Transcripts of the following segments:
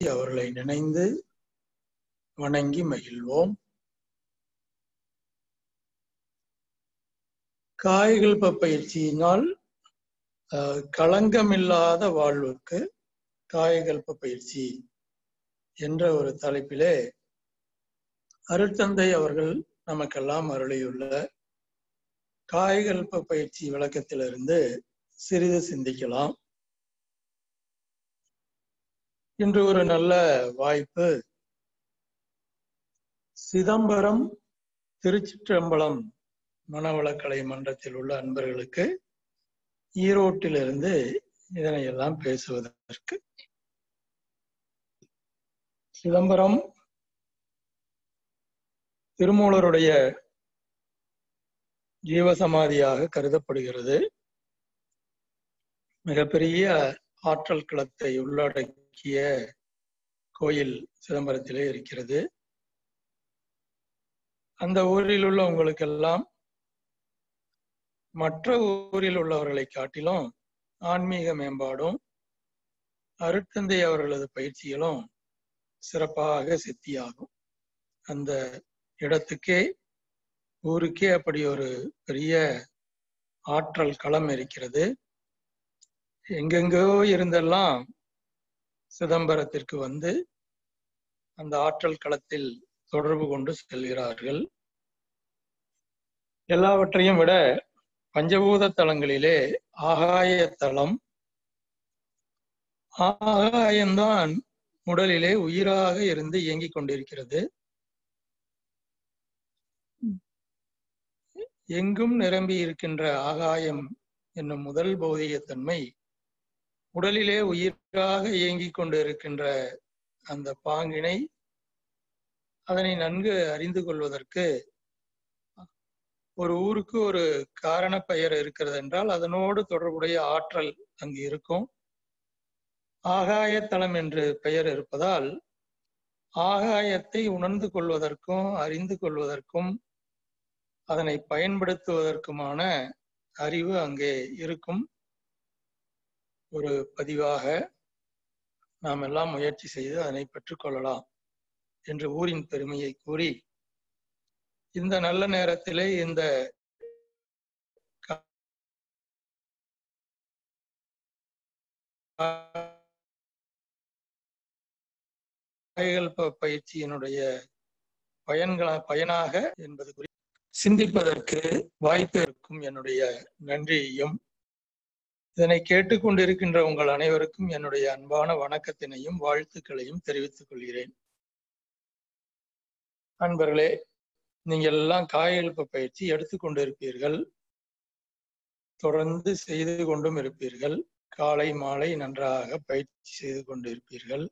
அவர்களை நினைந்து வணங்கி மகிழ்வோம் காய்கல்ப பயிற்சியினால் அஹ், களங்கமில்லாத வாழ்வுக்கு காயகல்ப பயிற்சி என்ற ஒரு தலைப்பிலே அருட்தந்தை அவர்கள் நமக்கெல்லாம் அருளியுள்ள காயகல்ப பயிற்சி விளக்கத்திலிருந்து சிறிது சிந்திக்கலாம் இன்று ஒரு நல்ல வாய்ப்பு சிதம்பரம் திருச்சிற்றம்பலம் மனவளக்கலை மன்றத்தில் உள்ள அன்பர்களுக்கு ஈரோட்டிலிருந்து இதனை எல்லாம் பேசுவதற்கு சிதம்பரம் திருமூலருடைய ஜீவசமாதியாக கருதப்படுகிறது மிகப்பெரிய ஆற்றல் களத்தை உள்ளடக்கிய கோயில் சிதம்பரத்திலே இருக்கிறது அந்த ஊரில் உள்ள உங்களுக்கெல்லாம் மற்ற ஊரில் உள்ளவர்களை காட்டிலும் ஆன்மீக மேம்பாடும் அருட்தந்தை அவர்களது பயிற்சிகளும் சிறப்பாக சித்தியாகும் அந்த இடத்துக்கே ஊருக்கே அப்படி ஒரு பெரிய ஆற்றல் களம் இருக்கிறது எங்கெங்கோ இருந்தெல்லாம் சிதம்பரத்திற்கு வந்து அந்த ஆற்றல் களத்தில் தொடர்பு கொண்டு செல்கிறார்கள் எல்லாவற்றையும் விட பஞ்சபூத தலங்களிலே ஆகாய தலம் ஆகாயம்தான் உடலிலே உயிராக இருந்து இயங்கிக் கொண்டிருக்கிறது எங்கும் நிரம்பி இருக்கின்ற ஆகாயம் என்னும் முதல் பௌதிகத்தன்மை உடலிலே உயிராக இயங்கிக் கொண்டு இருக்கின்ற அந்த பாங்கினை அதனை நன்கு அறிந்து கொள்வதற்கு ஒரு ஊருக்கு ஒரு காரண பெயர் இருக்கிறது என்றால் அதனோடு தொடர்புடைய ஆற்றல் அங்கு இருக்கும் ஆகாய தலம் என்று பெயர் இருப்பதால் ஆகாயத்தை உணர்ந்து கொள்வதற்கும் அறிந்து கொள்வதற்கும் அதனை பயன்படுத்துவதற்குமான அறிவு அங்கே இருக்கும் ஒரு பதிவாக நாம் எல்லாம் முயற்சி செய்து அதனை பெற்றுக்கொள்ளலாம் என்று ஊரின் பெருமையை கூறி இந்த நல்ல நேரத்திலே இந்த காய்கல்ப பயிற்சியினுடைய பயன்கள பயனாக என்பது குறித்து சிந்திப்பதற்கு வாய்ப்பு இருக்கும் என்னுடைய நன்றியையும் இதனை கேட்டுக்கொண்டிருக்கின்ற உங்கள் அனைவருக்கும் என்னுடைய அன்பான வணக்கத்தினையும் வாழ்த்துக்களையும் தெரிவித்துக் கொள்கிறேன் அன்பர்களே நீங்கள் எல்லாம் காயெழுப்பு பயிற்சி எடுத்துக்கொண்டிருப்பீர்கள் தொடர்ந்து செய்து கொண்டும் இருப்பீர்கள் காலை மாலை நன்றாக பயிற்சி செய்து கொண்டிருப்பீர்கள்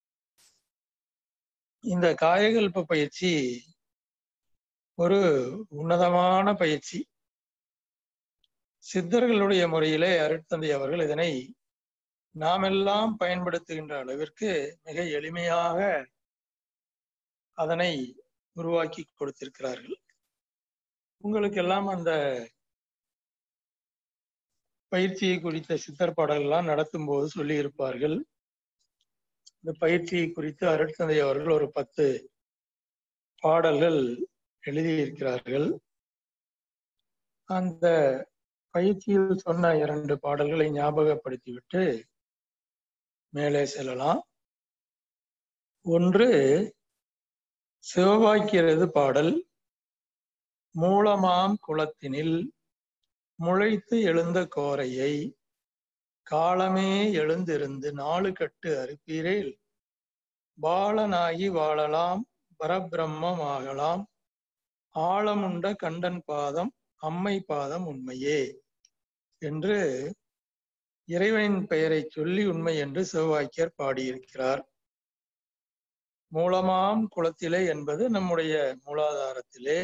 இந்த காயகல்ப பயிற்சி ஒரு உன்னதமான பயிற்சி சித்தர்களுடைய முறையிலே அருட்தந்தை அவர்கள் இதனை நாமெல்லாம் பயன்படுத்துகின்ற அளவிற்கு மிக எளிமையாக அதனை உருவாக்கி கொடுத்திருக்கிறார்கள் உங்களுக்கெல்லாம் அந்த பயிற்சியை குறித்த சித்தர் பாடல்கள்லாம் நடத்தும் போது சொல்லி இருப்பார்கள் இந்த பயிற்சியை குறித்து அருட்தந்தை அவர்கள் ஒரு பத்து பாடல்கள் எழுதியிருக்கிறார்கள் அந்த பயிற்சியில் சொன்ன இரண்டு பாடல்களை ஞாபகப்படுத்திவிட்டு மேலே செல்லலாம் ஒன்று சிவபாக்கியரது பாடல் மூலமாம் குளத்தினில் முளைத்து எழுந்த கோரையை காலமே எழுந்திருந்து நாலு கட்டு அறுப்பீரேல் பாலனாகி வாழலாம் பரபிரம்மம் ஆகலாம் ஆழமுண்ட கண்டன் பாதம் அம்மை பாதம் உண்மையே என்று இறைவனின் பெயரை சொல்லி உண்மை என்று சிவவாக்கியர் பாடியிருக்கிறார் மூலமாம் குளத்திலே என்பது நம்முடைய மூலாதாரத்திலே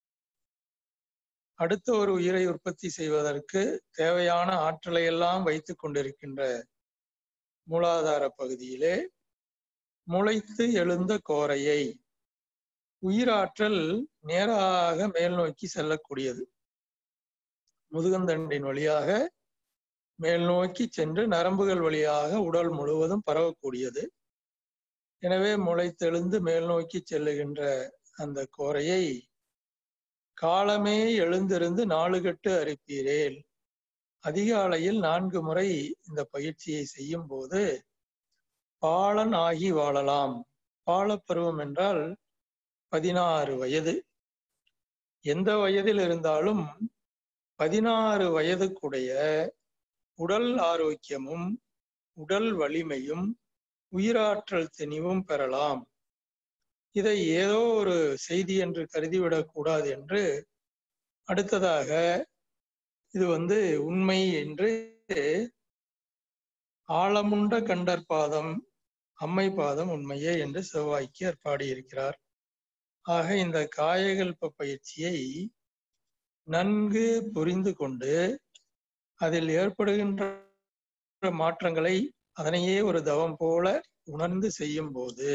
அடுத்த ஒரு உயிரை உற்பத்தி செய்வதற்கு தேவையான ஆற்றலை எல்லாம் வைத்துக் கொண்டிருக்கின்ற மூலாதார பகுதியிலே முளைத்து எழுந்த கோரையை உயிராற்றல் நேராக மேல் நோக்கி செல்லக்கூடியது முதுகந்தண்டின் வழியாக மேல் நோக்கி சென்று நரம்புகள் வழியாக உடல் முழுவதும் பரவக்கூடியது எனவே முளைத்தெழுந்து மேல் நோக்கி செல்லுகின்ற அந்த கோரையை காலமே எழுந்திருந்து நாலுகட்டு அரிப்பீரேல் அதிகாலையில் நான்கு முறை இந்த பயிற்சியை செய்யும் போது பாலன் ஆகி வாழலாம் பாலப்பருவம் என்றால் பதினாறு வயது எந்த வயதில் இருந்தாலும் பதினாறு வயதுக்குடைய உடல் ஆரோக்கியமும் உடல் வலிமையும் உயிராற்றல் தெளிவும் பெறலாம் இதை ஏதோ ஒரு செய்தி என்று கருதிவிடக் கூடாது என்று அடுத்ததாக இது வந்து உண்மை என்று ஆழமுண்ட கண்டர் பாதம் அம்மை பாதம் உண்மையே என்று செவ்வாய்க்கியர் பாடியிருக்கிறார் ஆக இந்த காயகல்ப பயிற்சியை நன்கு புரிந்து கொண்டு அதில் ஏற்படுகின்ற மாற்றங்களை அதனையே ஒரு தவம் போல உணர்ந்து செய்யும் போது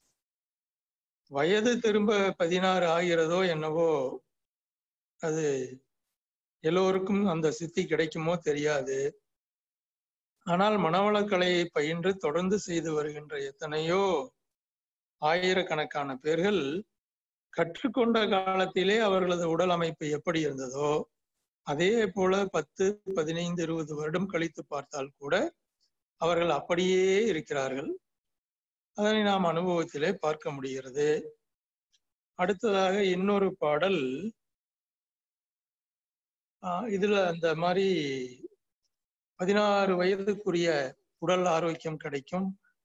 வயது திரும்ப பதினாறு ஆகிறதோ என்னவோ அது எல்லோருக்கும் அந்த சித்தி கிடைக்குமோ தெரியாது ஆனால் மனவளக்கலையை பயின்று தொடர்ந்து செய்து வருகின்ற எத்தனையோ ஆயிரக்கணக்கான பேர்கள் கற்றுக்கொண்ட காலத்திலே அவர்களது உடல் அமைப்பு எப்படி இருந்ததோ அதே போல பத்து பதினைந்து இருபது வருடம் கழித்து பார்த்தால் கூட அவர்கள் அப்படியே இருக்கிறார்கள் அதனை நாம் அனுபவத்திலே பார்க்க முடிகிறது அடுத்ததாக இன்னொரு பாடல் இதுல அந்த மாதிரி பதினாறு வயதுக்குரிய உடல் ஆரோக்கியம் கிடைக்கும்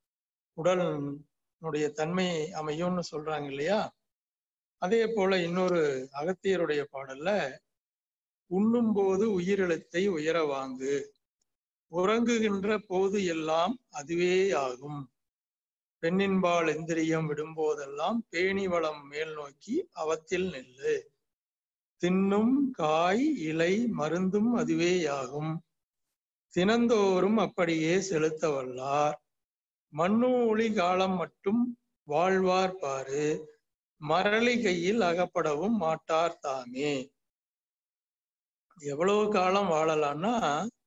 உடலுடைய தன்மை அமையும்னு சொல்றாங்க இல்லையா அதே போல இன்னொரு அகத்தியருடைய பாடல்ல உண்ணும் போது உயிரெழுத்தை உயர வாங்கு உறங்குகின்ற போது எல்லாம் அதுவே ஆகும் பெண்ணின்பால் எந்திரியம் விடும்போதெல்லாம் பேணி வளம் மேல் நோக்கி அவத்தில் நெல்லு தின்னும் காய் இலை மருந்தும் அதுவேயாகும் தினந்தோறும் அப்படியே செலுத்த வல்லார் மண்ணூழி காலம் மட்டும் வாழ்வார் பாரு மரளி கையில் அகப்படவும் மாட்டார் தாமே எவ்வளவு காலம் வாழலாம்னா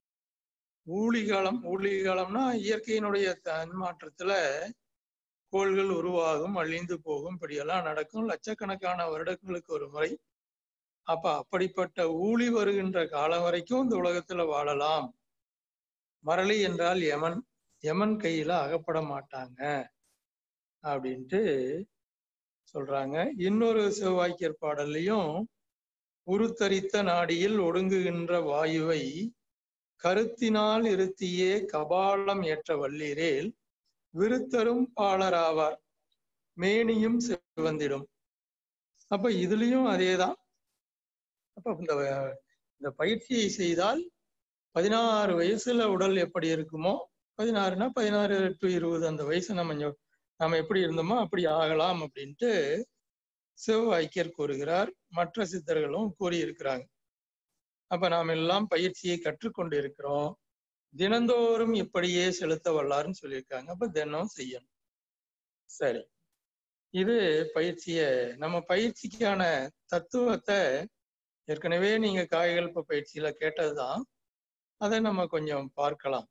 ஊழி காலம் ஊழி காலம்னா இயற்கையினுடைய தன்மாற்றத்துல கோள்கள் உருவாகும் அழிந்து போகும் இப்படியெல்லாம் நடக்கும் லட்சக்கணக்கான வருடங்களுக்கு ஒரு முறை அப்ப அப்படிப்பட்ட ஊழி வருகின்ற காலம் வரைக்கும் இந்த உலகத்துல வாழலாம் மரளி என்றால் யமன் யமன் கையில அகப்பட மாட்டாங்க அப்படின்ட்டு சொல்றாங்க இன்னொரு செவ்வாய்க்கியர் பாடல்லையும் உருத்தரித்த நாடியில் ஒடுங்குகின்ற வாயுவை கருத்தினால் இருத்தியே கபாலம் ஏற்ற வல்லீரேல் விருத்தரும் பாலராவார் மேனியும் சிவந்திடும் அப்ப இதுலயும் அதேதான் அப்ப இந்த இந்த பயிற்சியை செய்தால் பதினாறு வயசுல உடல் எப்படி இருக்குமோ பதினாறுனா பதினாறு டு இருபது அந்த வயசு நம்ம நாம எப்படி இருந்தோமோ அப்படி ஆகலாம் அப்படின்ட்டு சிவவாக்கியர் கூறுகிறார் மற்ற சித்தர்களும் கூறியிருக்கிறாங்க அப்ப நாம் எல்லாம் பயிற்சியை கற்றுக்கொண்டு இருக்கிறோம் தினந்தோறும் இப்படியே செலுத்த வல்லாருன்னு சொல்லியிருக்காங்க அப்ப தினம் செய்யணும் சரி இது பயிற்சிய நம்ம பயிற்சிக்கான தத்துவத்தை ஏற்கனவே நீங்க காய்கல்ப பயிற்சியில கேட்டதுதான் அதை நம்ம கொஞ்சம் பார்க்கலாம்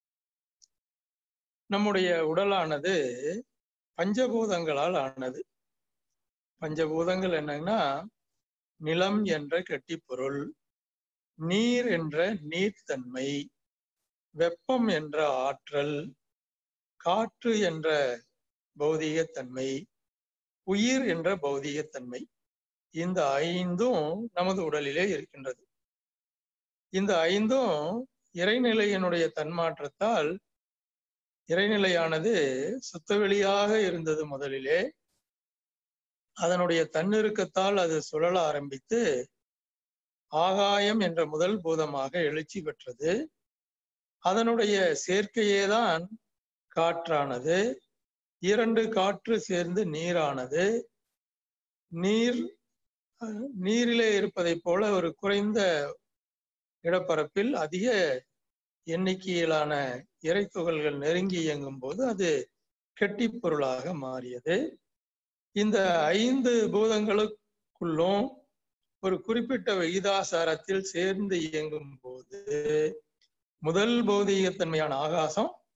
நம்முடைய உடலானது பஞ்சபூதங்களால் ஆனது பஞ்சபூதங்கள் என்னன்னா நிலம் என்ற கெட்டிப்பொருள் நீர் என்ற நீர்த்தன்மை வெப்பம் என்ற ஆற்றல் காற்று என்ற பௌதீகத்தன்மை உயிர் என்ற பௌதீகத்தன்மை இந்த ஐந்தும் நமது உடலிலே இருக்கின்றது இந்த ஐந்தும் இறைநிலையினுடைய தன்மாற்றத்தால் இறைநிலையானது சுத்தவெளியாக இருந்தது முதலிலே அதனுடைய தன்னிறுக்கத்தால் அது சுழல ஆரம்பித்து ஆகாயம் என்ற முதல் பூதமாக எழுச்சி பெற்றது அதனுடைய சேர்க்கையேதான் காற்றானது இரண்டு காற்று சேர்ந்து நீரானது நீர் நீரிலே இருப்பதை போல ஒரு குறைந்த இடப்பரப்பில் அதிக எண்ணிக்கையிலான இறைத்துகள்கள் நெருங்கி இயங்கும் போது அது கெட்டி பொருளாக மாறியது இந்த ஐந்து பூதங்களுக்குள்ளும் ஒரு குறிப்பிட்ட விகிதாசாரத்தில் சேர்ந்து இயங்கும் போது முதல் பௌதீகத்தன்மையான ஆகாசம்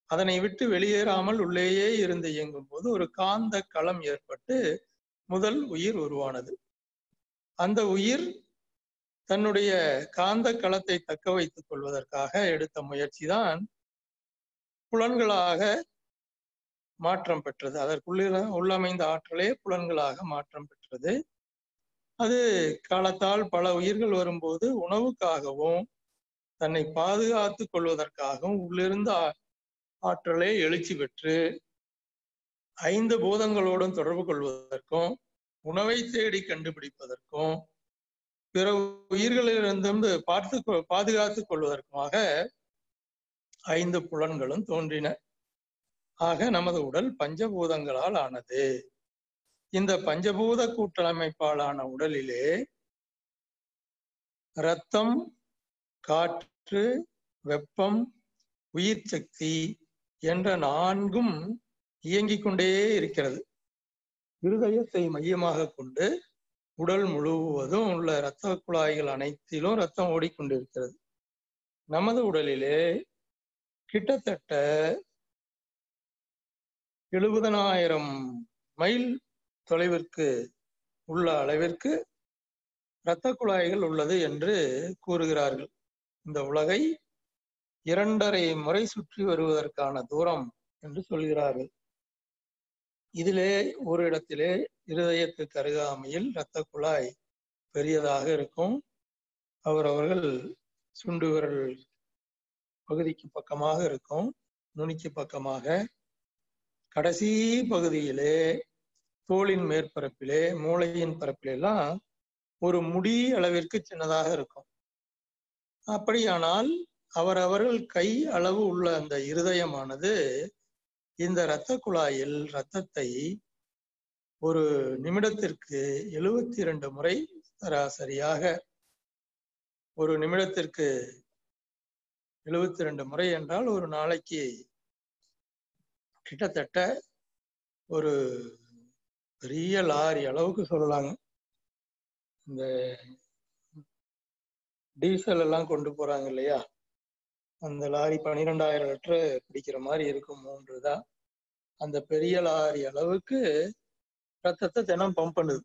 அதனை விட்டு வெளியேறாமல் உள்ளேயே இருந்து இயங்கும் போது ஒரு காந்த களம் ஏற்பட்டு முதல் உயிர் உருவானது அந்த உயிர் தன்னுடைய காந்த களத்தை தக்க வைத்துக் கொள்வதற்காக எடுத்த முயற்சி தான் புலன்களாக மாற்றம் பெற்றது அதற்குள்ள உள்ளமைந்த ஆற்றலே புலன்களாக மாற்றம் பெற்றது அது காலத்தால் பல உயிர்கள் வரும்போது உணவுக்காகவும் தன்னை பாதுகாத்துக் கொள்வதற்காகவும் உள்ளிருந்த ஆற்றலை எழுச்சி பெற்று ஐந்து பூதங்களோடும் தொடர்பு கொள்வதற்கும் உணவை தேடி கண்டுபிடிப்பதற்கும் பிற உயிர்களிலிருந்தும் பார்த்து பாதுகாத்துக் கொள்வதற்குமாக ஐந்து புலன்களும் தோன்றின ஆக நமது உடல் பஞ்சபூதங்களால் ஆனது இந்த பஞ்சபூத கூட்டமைப்பாலான உடலிலே இரத்தம் காற்று வெப்பம் உயிர் சக்தி என்ற நான்கும் இயங்கிக் கொண்டே இருக்கிறது இருதயத்தை மையமாக கொண்டு உடல் முழுவதும் உள்ள இரத்த குழாய்கள் அனைத்திலும் ரத்தம் ஓடிக்கொண்டிருக்கிறது நமது உடலிலே கிட்டத்தட்ட எழுபதனாயிரம் மைல் தொலைவிற்கு உள்ள அளவிற்கு இரத்த குழாய்கள் உள்ளது என்று கூறுகிறார்கள் இந்த உலகை இரண்டரை முறை சுற்றி வருவதற்கான தூரம் என்று சொல்கிறார்கள் இதிலே ஒரு இடத்திலே இருதயத்துக்கு அருகாமையில் இரத்த குழாய் பெரியதாக இருக்கும் அவர் அவர்கள் சுண்டு விரல் பகுதிக்கு பக்கமாக இருக்கும் நுனிக்கு பக்கமாக கடைசி பகுதியிலே தோளின் மேற்பரப்பிலே மூளையின் பரப்பிலெல்லாம் ஒரு முடி அளவிற்கு சின்னதாக இருக்கும் அப்படியானால் அவரவர்கள் கை அளவு உள்ள அந்த இருதயமானது இந்த இரத்த குழாயில் இரத்தத்தை ஒரு நிமிடத்திற்கு எழுவத்தி இரண்டு முறை சராசரியாக ஒரு நிமிடத்திற்கு எழுவத்தி ரெண்டு முறை என்றால் ஒரு நாளைக்கு கிட்டத்தட்ட ஒரு பெரிய லாரி அளவுக்கு சொல்லலாங்க இந்த டீசல் எல்லாம் கொண்டு போறாங்க இல்லையா அந்த லாரி பன்னிரெண்டாயிரம் லிட்டரு பிடிக்கிற மாதிரி இருக்கும் மூன்று தான் அந்த பெரிய லாரி அளவுக்கு ரத்தத்தை தினம் பம்ப் பண்ணுது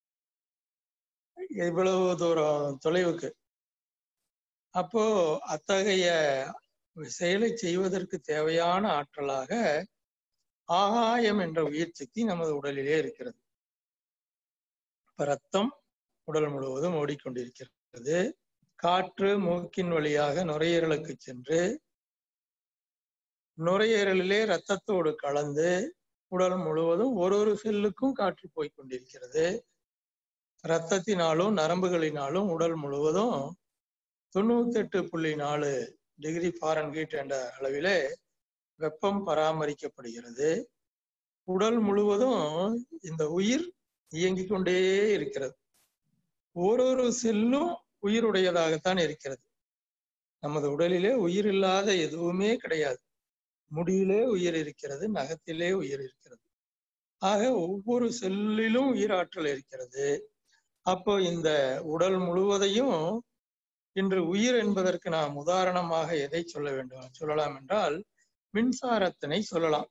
இவ்வளவு தூரம் தொலைவுக்கு அப்போ அத்தகைய செயலை செய்வதற்கு தேவையான ஆற்றலாக ஆகாயம் என்ற உயிர் சக்தி நமது உடலிலே இருக்கிறது இப்ப ரத்தம் உடல் முழுவதும் ஓடிக்கொண்டிருக்கிறது காற்று மூக்கின் வழியாக நுரையீரலுக்கு சென்று நுரையீரலிலே ரத்தத்தோடு கலந்து உடல் முழுவதும் ஒரு ஒரு செல்லுக்கும் காற்று போய் கொண்டிருக்கிறது இரத்தத்தினாலும் நரம்புகளினாலும் உடல் முழுவதும் தொண்ணூத்தி எட்டு புள்ளி நாலு டிகிரி ஃபாரன்ஹீட் என்ற அளவிலே வெப்பம் பராமரிக்கப்படுகிறது உடல் முழுவதும் இந்த உயிர் இயங்கிக் கொண்டே இருக்கிறது ஓரொரு செல்லும் உயிருடையதாகத்தான் இருக்கிறது நமது உடலிலே உயிர் இல்லாத எதுவுமே கிடையாது முடியிலே உயிர் இருக்கிறது நகத்திலே உயிர் இருக்கிறது ஆக ஒவ்வொரு செல்லிலும் உயிராற்றல் இருக்கிறது அப்போ இந்த உடல் முழுவதையும் இன்று உயிர் என்பதற்கு நாம் உதாரணமாக எதை சொல்ல வேண்டும் சொல்லலாம் என்றால் மின்சாரத்தினை சொல்லலாம்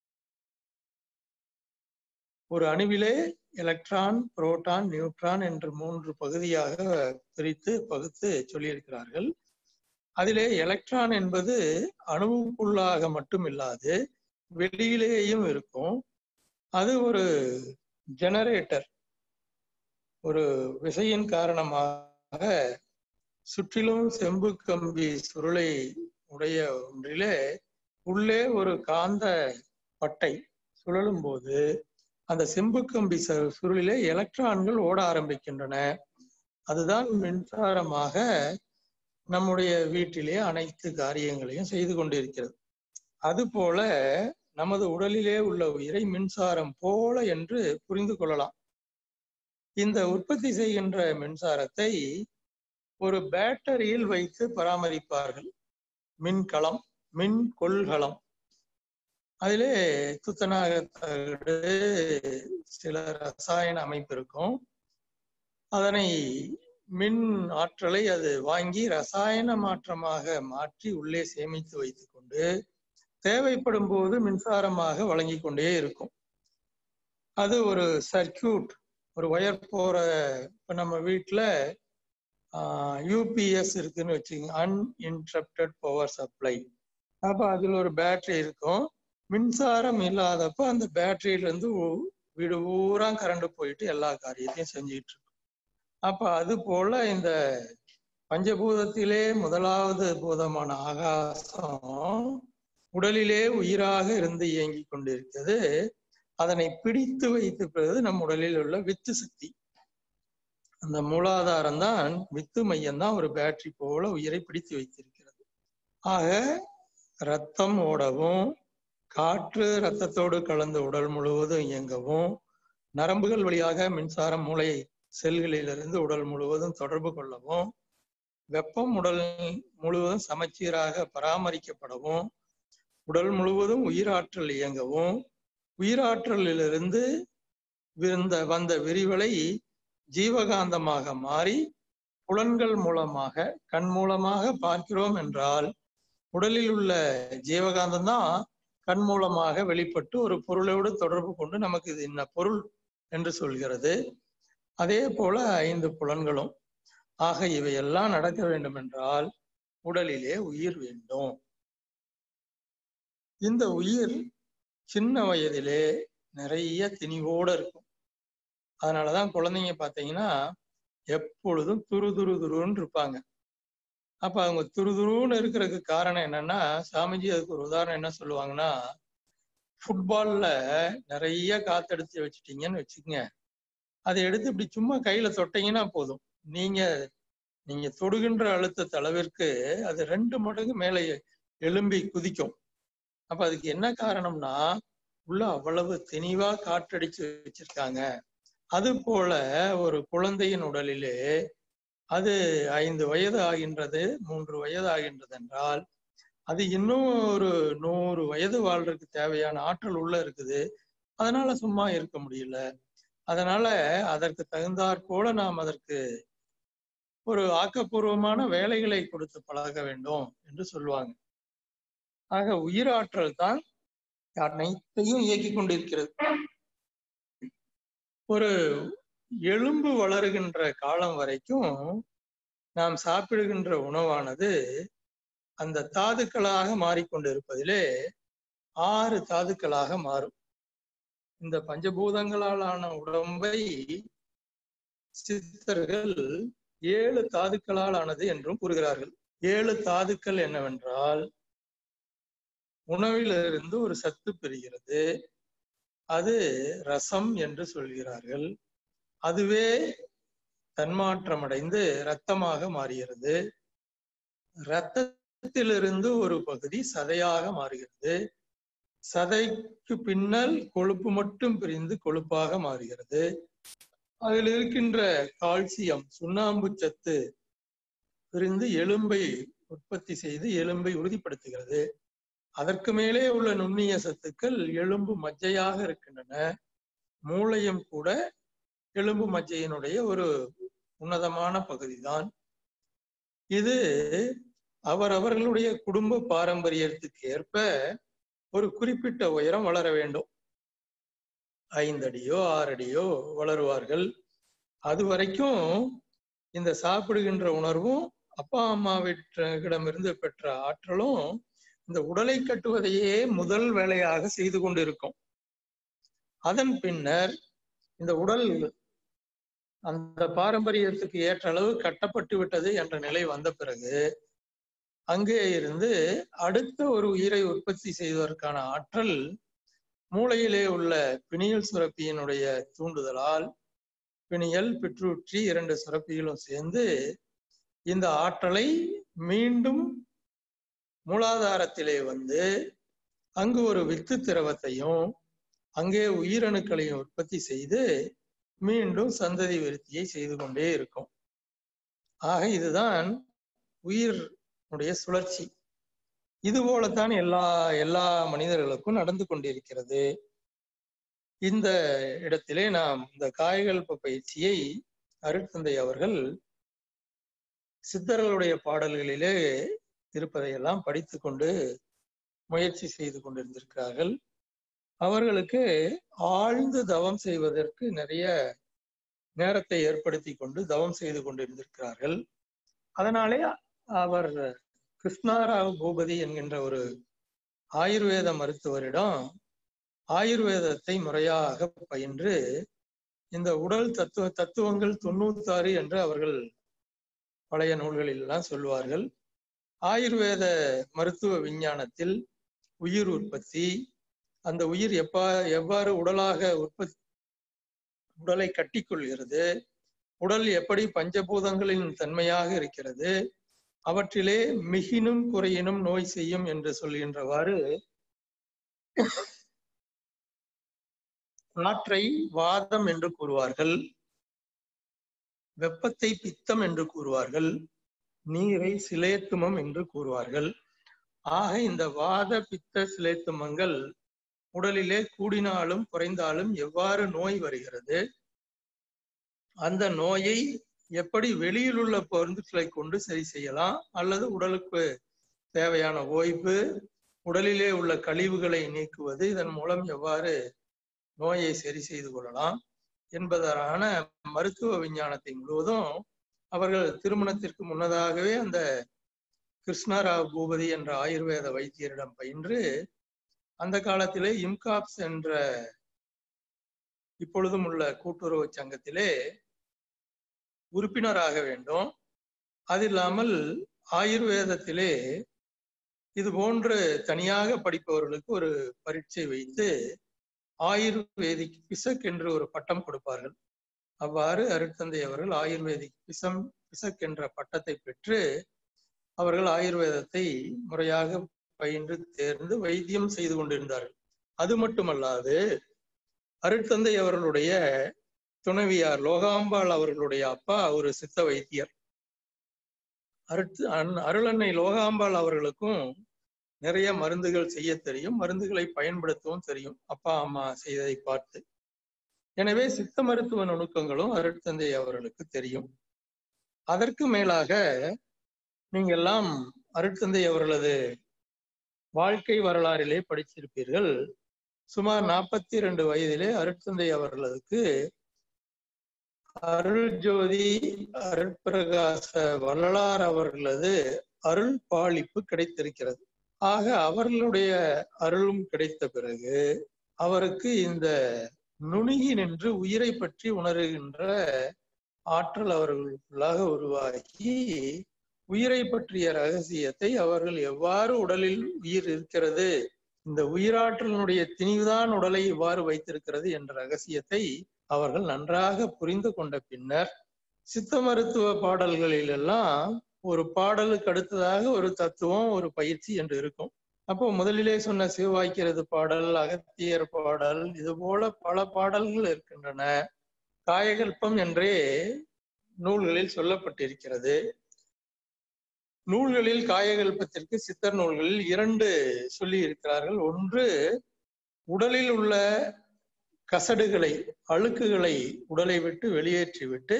ஒரு அணுவிலே எலக்ட்ரான் புரோட்டான் நியூட்ரான் என்று மூன்று பகுதியாக பிரித்து பகுத்து சொல்லியிருக்கிறார்கள் அதிலே எலக்ட்ரான் என்பது அணுவுக்குள்ளாக மட்டும் இல்லாது வெளியிலேயும் இருக்கும் அது ஒரு ஜெனரேட்டர் ஒரு விசையின் காரணமாக சுற்றிலும் செம்பு கம்பி சுருளை உடைய ஒன்றிலே உள்ளே ஒரு காந்த பட்டை சுழலும் போது அந்த செம்பு கம்பி சுருளிலே எலக்ட்ரான்கள் ஓட ஆரம்பிக்கின்றன அதுதான் மின்சாரமாக நம்முடைய வீட்டிலே அனைத்து காரியங்களையும் செய்து கொண்டிருக்கிறது அதுபோல நமது உடலிலே உள்ள உயிரை மின்சாரம் போல என்று புரிந்து கொள்ளலாம் இந்த உற்பத்தி செய்கின்ற மின்சாரத்தை ஒரு பேட்டரியில் வைத்து பராமரிப்பார்கள் மின்கலம் மின் கொள்கலம் அதிலே துத்தநாக தகடு சில ரசாயன அமைப்பு இருக்கும் அதனை மின் ஆற்றலை அது வாங்கி ரசாயன மாற்றமாக மாற்றி உள்ளே சேமித்து வைத்துக்கொண்டு தேவைப்படும் போது மின்சாரமாக வழங்கி கொண்டே இருக்கும் அது ஒரு சர்க்கியூட் ஒரு ஒயர் போற இப்ப நம்ம வீட்டுல யூபிஎஸ் இருக்குன்னு வச்சுக்கோங்க அன்இன்டரப்டட் பவர் சப்ளை அப்ப அதுல ஒரு பேட்டரி இருக்கும் மின்சாரம் இல்லாதப்ப அந்த பேட்டரியில இருந்து வீடு பூரா கரண்ட் போயிட்டு எல்லா காரியத்தையும் செஞ்சுட்டு இருக்கும் அப்ப அது போல இந்த பஞ்சபூதத்திலே முதலாவது பூதமான ஆகாசம் உடலிலே உயிராக இருந்து இயங்கி கொண்டிருக்கிறது அதனை பிடித்து வைத்திருப்பது நம் உடலில் உள்ள வித்து சக்தி அந்த மூலாதாரம் தான் வித்து மையம் தான் ஒரு பேட்டரி போல உயிரை பிடித்து வைத்திருக்கிறது ஆக ரத்தம் ஓடவும் காற்று ரத்தத்தோடு கலந்து உடல் முழுவதும் இயங்கவும் நரம்புகள் வழியாக மின்சாரம் மூளை செல்களிலிருந்து உடல் முழுவதும் தொடர்பு கொள்ளவும் வெப்பம் உடல் முழுவதும் சமச்சீராக பராமரிக்கப்படவும் உடல் முழுவதும் உயிராற்றல் இயங்கவும் உயிராற்றலிலிருந்து விருந்த வந்த விரிவலை ஜீவகாந்தமாக மாறி புலன்கள் மூலமாக கண் மூலமாக பார்க்கிறோம் என்றால் உடலில் உள்ள ஜீவகாந்தம் தான் கண் மூலமாக வெளிப்பட்டு ஒரு பொருளோடு தொடர்பு கொண்டு நமக்கு இது என்ன பொருள் என்று சொல்கிறது அதே போல ஐந்து புலன்களும் ஆக இவையெல்லாம் நடக்க வேண்டும் என்றால் உடலிலே உயிர் வேண்டும் இந்த உயிர் சின்ன வயதிலே நிறைய திணிவோடு இருக்கும் அதனாலதான் குழந்தைங்க பார்த்தீங்கன்னா எப்பொழுதும் துரு துரு துருன்னு இருப்பாங்க அப்ப அவங்க துரு துருன்னு இருக்கிறதுக்கு காரணம் என்னன்னா சாமிஜி அதுக்கு ஒரு உதாரணம் என்ன சொல்லுவாங்கன்னா ஃபுட்பால்ல நிறைய காத்தெடுத்து வச்சுட்டீங்கன்னு வச்சுக்கோங்க அதை எடுத்து இப்படி சும்மா கையில தொட்டீங்கன்னா போதும் நீங்க நீங்க தொடுகின்ற அழுத்த அளவிற்கு அது ரெண்டு மடங்கு மேலே எழும்பி குதிக்கும் அப்ப அதுக்கு என்ன காரணம்னா உள்ள அவ்வளவு தெளிவா காற்றடிச்சு வச்சிருக்காங்க அது போல ஒரு குழந்தையின் உடலிலே அது ஐந்து வயது ஆகின்றது மூன்று வயது ஆகின்றது என்றால் அது இன்னும் ஒரு நூறு வயது வாழ்றதுக்கு தேவையான ஆற்றல் உள்ள இருக்குது அதனால சும்மா இருக்க முடியல அதனால அதற்கு தகுந்தாற் போல நாம் அதற்கு ஒரு ஆக்கப்பூர்வமான வேலைகளை கொடுத்து பழக வேண்டும் என்று சொல்லுவாங்க ஆக உயிராற்றல் தான் அனைத்தையும் இயக்கி கொண்டிருக்கிறது ஒரு எலும்பு வளருகின்ற காலம் வரைக்கும் நாம் சாப்பிடுகின்ற உணவானது அந்த தாதுக்களாக மாறிக்கொண்டிருப்பதிலே ஆறு தாதுக்களாக மாறும் இந்த பஞ்சபூதங்களாலான உடம்பை சித்தர்கள் ஏழு தாதுக்களால் ஆனது என்றும் கூறுகிறார்கள் ஏழு தாதுக்கள் என்னவென்றால் உணவிலிருந்து ஒரு சத்து பெறுகிறது அது ரசம் என்று சொல்கிறார்கள் அதுவே தன்மாற்றமடைந்து இரத்தமாக மாறுகிறது இரத்தத்திலிருந்து ஒரு பகுதி சதையாக மாறுகிறது சதைக்கு பின்னல் கொழுப்பு மட்டும் பிரிந்து கொழுப்பாக மாறுகிறது அதில் இருக்கின்ற கால்சியம் சுண்ணாம்பு சத்து பிரிந்து எலும்பை உற்பத்தி செய்து எலும்பை உறுதிப்படுத்துகிறது அதற்கு மேலே உள்ள நுண்ணிய சத்துக்கள் எலும்பு மஜ்ஜையாக இருக்கின்றன மூளையும் கூட எலும்பு மஜ்ஜையினுடைய ஒரு உன்னதமான பகுதிதான் இது அவரவர்களுடைய குடும்ப பாரம்பரியத்துக்கு ஏற்ப ஒரு குறிப்பிட்ட உயரம் வளர வேண்டும் ஐந்தடியோ ஆறடியோ வளருவார்கள் அது வரைக்கும் இந்த சாப்பிடுகின்ற உணர்வும் அப்பா அம்மாவிடமிருந்து பெற்ற ஆற்றலும் இந்த உடலை கட்டுவதையே முதல் வேலையாக செய்து கொண்டிருக்கும் அதன் பின்னர் இந்த உடல் அந்த பாரம்பரியத்துக்கு ஏற்ற அளவு கட்டப்பட்டு விட்டது என்ற நிலை வந்த பிறகு அங்கே இருந்து அடுத்த ஒரு உயிரை உற்பத்தி செய்வதற்கான ஆற்றல் மூளையிலே உள்ள பிணியல் சுரப்பியினுடைய தூண்டுதலால் பிணியல் பிற்றூற்றி இரண்டு சுரப்பிகளும் சேர்ந்து இந்த ஆற்றலை மீண்டும் மூலாதாரத்திலே வந்து அங்கு ஒரு வித்து திரவத்தையும் அங்கே உயிரணுக்களையும் உற்பத்தி செய்து மீண்டும் சந்ததி விருத்தியை செய்து கொண்டே இருக்கும் ஆக இதுதான் உயிர் சுழற்சி இது போலத்தான் எல்லா எல்லா மனிதர்களுக்கும் நடந்து கொண்டிருக்கிறது இந்த இடத்திலே நாம் இந்த காய்கல்ப பயிற்சியை அருட்தந்தை அவர்கள் சித்தர்களுடைய பாடல்களிலே இருப்பதையெல்லாம் படித்து கொண்டு முயற்சி செய்து கொண்டிருந்திருக்கிறார்கள் அவர்களுக்கு ஆழ்ந்து தவம் செய்வதற்கு நிறைய நேரத்தை ஏற்படுத்தி கொண்டு தவம் செய்து கொண்டிருந்திருக்கிறார்கள் அதனாலே அவர் கிருஷ்ணாராவ் பூபதி என்கின்ற ஒரு ஆயுர்வேத மருத்துவரிடம் ஆயுர்வேதத்தை முறையாக பயின்று இந்த உடல் தத்துவ தத்துவங்கள் தொண்ணூத்தாறு என்று அவர்கள் பழைய நூல்களில் எல்லாம் சொல்வார்கள் ஆயுர்வேத மருத்துவ விஞ்ஞானத்தில் உயிர் உற்பத்தி அந்த உயிர் எப்பா எவ்வாறு உடலாக உற்பத்தி உடலை கட்டிக்கொள்கிறது உடல் எப்படி பஞ்சபூதங்களின் தன்மையாக இருக்கிறது அவற்றிலே மிகினும் குறையினும் நோய் செய்யும் என்று சொல்கின்றவாறு காற்றை வாதம் என்று கூறுவார்கள் வெப்பத்தை பித்தம் என்று கூறுவார்கள் நீரை சிலேத்துமம் என்று கூறுவார்கள் ஆக இந்த வாத பித்த சிலேத்துமங்கள் உடலிலே கூடினாலும் குறைந்தாலும் எவ்வாறு நோய் வருகிறது அந்த நோயை எப்படி வெளியில் உள்ள பொருட்களை கொண்டு சரி செய்யலாம் அல்லது உடலுக்கு தேவையான ஓய்வு உடலிலே உள்ள கழிவுகளை நீக்குவது இதன் மூலம் எவ்வாறு நோயை சரி செய்து கொள்ளலாம் என்பதற்கான மருத்துவ விஞ்ஞானத்தை முழுவதும் அவர்கள் திருமணத்திற்கு முன்னதாகவே அந்த கிருஷ்ணராவ் பூபதி என்ற ஆயுர்வேத வைத்தியரிடம் பயின்று அந்த காலத்திலே இம்காப்ஸ் என்ற இப்பொழுதும் உள்ள கூட்டுறவு சங்கத்திலே உறுப்பினராக வேண்டும் அது இல்லாமல் ஆயுர்வேதத்திலே இது போன்று தனியாக படிப்பவர்களுக்கு ஒரு பரீட்சை வைத்து ஆயுர்வேதிக் பிசக் என்று ஒரு பட்டம் கொடுப்பார்கள் அவ்வாறு அருட்தந்தை அவர்கள் ஆயுர்வேதிக் பிசம் பிசக் என்ற பட்டத்தை பெற்று அவர்கள் ஆயுர்வேதத்தை முறையாக பயின்று தேர்ந்து வைத்தியம் செய்து கொண்டிருந்தார்கள் அது மட்டுமல்லாது அருட்தந்தை அவர்களுடைய துணைவியார் லோகாம்பாள் அவர்களுடைய அப்பா ஒரு சித்த வைத்தியர் அருட் அருளன்னை லோகாம்பாள் அவர்களுக்கும் நிறைய மருந்துகள் செய்ய தெரியும் மருந்துகளை பயன்படுத்தவும் தெரியும் அப்பா அம்மா செய்ததை பார்த்து எனவே சித்த மருத்துவ நுணுக்கங்களும் அருட்தந்தை அவர்களுக்கு தெரியும் அதற்கு மேலாக நீங்க எல்லாம் அருட்தந்தை அவர்களது வாழ்க்கை வரலாறிலே படிச்சிருப்பீர்கள் சுமார் நாற்பத்தி இரண்டு வயதிலே அருட்தந்தை அவர்களுக்கு அருள் ஜோதி அருட்பிரகாச வள்ளலார் அவர்களது அருள் பாலிப்பு கிடைத்திருக்கிறது ஆக அவர்களுடைய அருளும் கிடைத்த பிறகு அவருக்கு இந்த நுணுகி நின்று உயிரை பற்றி உணர்கின்ற ஆற்றல் அவர்களுக்குள்ளாக உருவாகி உயிரை பற்றிய ரகசியத்தை அவர்கள் எவ்வாறு உடலில் உயிர் இருக்கிறது இந்த உயிராற்றலினுடைய திணிவுதான் உடலை இவ்வாறு வைத்திருக்கிறது என்ற ரகசியத்தை அவர்கள் நன்றாக புரிந்து கொண்ட பின்னர் சித்த மருத்துவ பாடல்களில் எல்லாம் ஒரு பாடலுக்கு அடுத்ததாக ஒரு தத்துவம் ஒரு பயிற்சி என்று இருக்கும் அப்போ முதலிலே சொன்ன சிவவாய்க்கிறது பாடல் அகத்தியர் பாடல் இது போல பல பாடல்கள் இருக்கின்றன காயகல்பம் என்றே நூல்களில் சொல்லப்பட்டிருக்கிறது நூல்களில் காயகல்பத்திற்கு சித்தர் நூல்களில் இரண்டு சொல்லி இருக்கிறார்கள் ஒன்று உடலில் உள்ள கசடுகளை அழுக்குகளை உடலை விட்டு வெளியேற்றிவிட்டு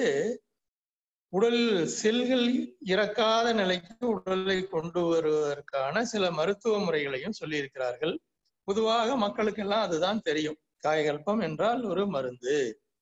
உடலில் செல்கள் இறக்காத நிலைக்கு உடலை கொண்டு வருவதற்கான சில மருத்துவ முறைகளையும் சொல்லியிருக்கிறார்கள் பொதுவாக மக்களுக்கெல்லாம் அதுதான் தெரியும் காயகல்பம் என்றால் ஒரு மருந்து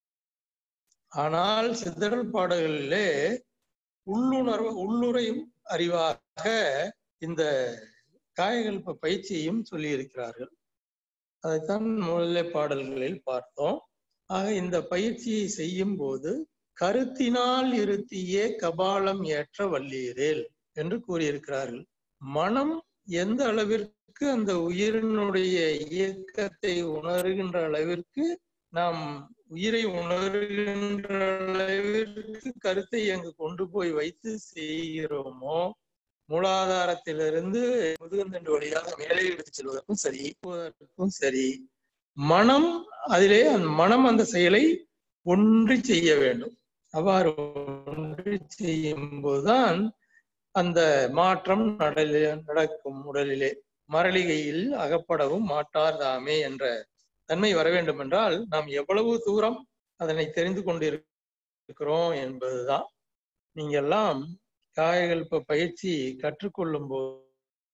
ஆனால் சித்தர்கள் பாடல்களிலே உள்ளுணர்வு உள்ளுரை அறிவாக இந்த காயகல்ப பயிற்சியையும் சொல்லியிருக்கிறார்கள் அதைத்தான் முதல்ல பாடல்களில் பார்த்தோம் ஆக இந்த பயிற்சியை செய்யும் போது கருத்தினால் இருத்தியே கபாலம் ஏற்ற வல்லீரேல் என்று கூறியிருக்கிறார்கள் மனம் எந்த அளவிற்கு அந்த உயிரினுடைய இயக்கத்தை உணர்கின்ற அளவிற்கு நாம் உயிரை உணர்கின்ற அளவிற்கு கருத்தை அங்கு கொண்டு போய் வைத்து செய்கிறோமோ மூலாதாரத்திலிருந்து முதுகந்தண்டு வழியாக மேலே எடுத்து செல்வதற்கும் சரி போவதற்கும் சரி மனம் அதிலே அந்த மனம் அந்த செயலை ஒன்றி செய்ய வேண்டும் அவ்வாறு ஒன்றி செய்யும் போதுதான் அந்த மாற்றம் நடல நடக்கும் உடலிலே மரளிகையில் அகப்படவும் மாட்டார் தாமே என்ற தன்மை வர வேண்டும் என்றால் நாம் எவ்வளவு தூரம் அதனை தெரிந்து கொண்டிருக்கிறோம் என்பதுதான் நீங்க எல்லாம் காயகல்ப பயிற்சி கற்றுக்கொள்ளும் போது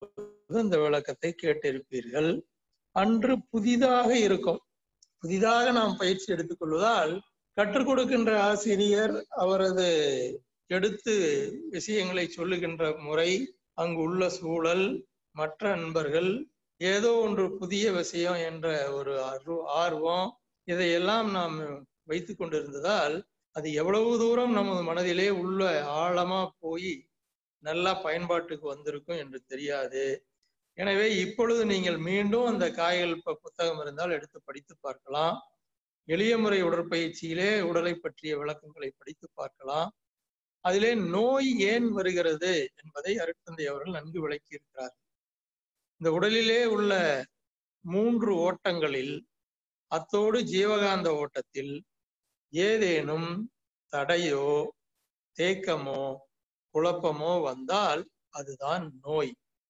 பொழுது அந்த விளக்கத்தை கேட்டிருப்பீர்கள் அன்று புதிதாக இருக்கும் புதிதாக நாம் பயிற்சி எடுத்துக்கொள்வதால் கற்றுக் கொடுக்கின்ற ஆசிரியர் அவரது எடுத்து விஷயங்களை சொல்லுகின்ற முறை அங்கு உள்ள சூழல் மற்ற நண்பர்கள் ஏதோ ஒன்று புதிய விஷயம் என்ற ஒரு ஆர்வம் இதையெல்லாம் நாம் வைத்து கொண்டிருந்ததால் அது எவ்வளவு தூரம் நமது மனதிலே உள்ள ஆழமா போய் நல்லா பயன்பாட்டுக்கு வந்திருக்கும் என்று தெரியாது எனவே இப்பொழுது நீங்கள் மீண்டும் அந்த காய்கள் புத்தகம் இருந்தால் எடுத்து படித்து பார்க்கலாம் எளிய முறை உடற்பயிற்சியிலே உடலை பற்றிய விளக்கங்களை படித்து பார்க்கலாம் அதிலே நோய் ஏன் வருகிறது என்பதை அருட்தந்தை அவர்கள் நன்கு விளக்கி இருக்கிறார் இந்த உடலிலே உள்ள மூன்று ஓட்டங்களில் அத்தோடு ஜீவகாந்த ஓட்டத்தில் ஏதேனும் தடையோ தேக்கமோ குழப்பமோ வந்தால் அதுதான் நோய்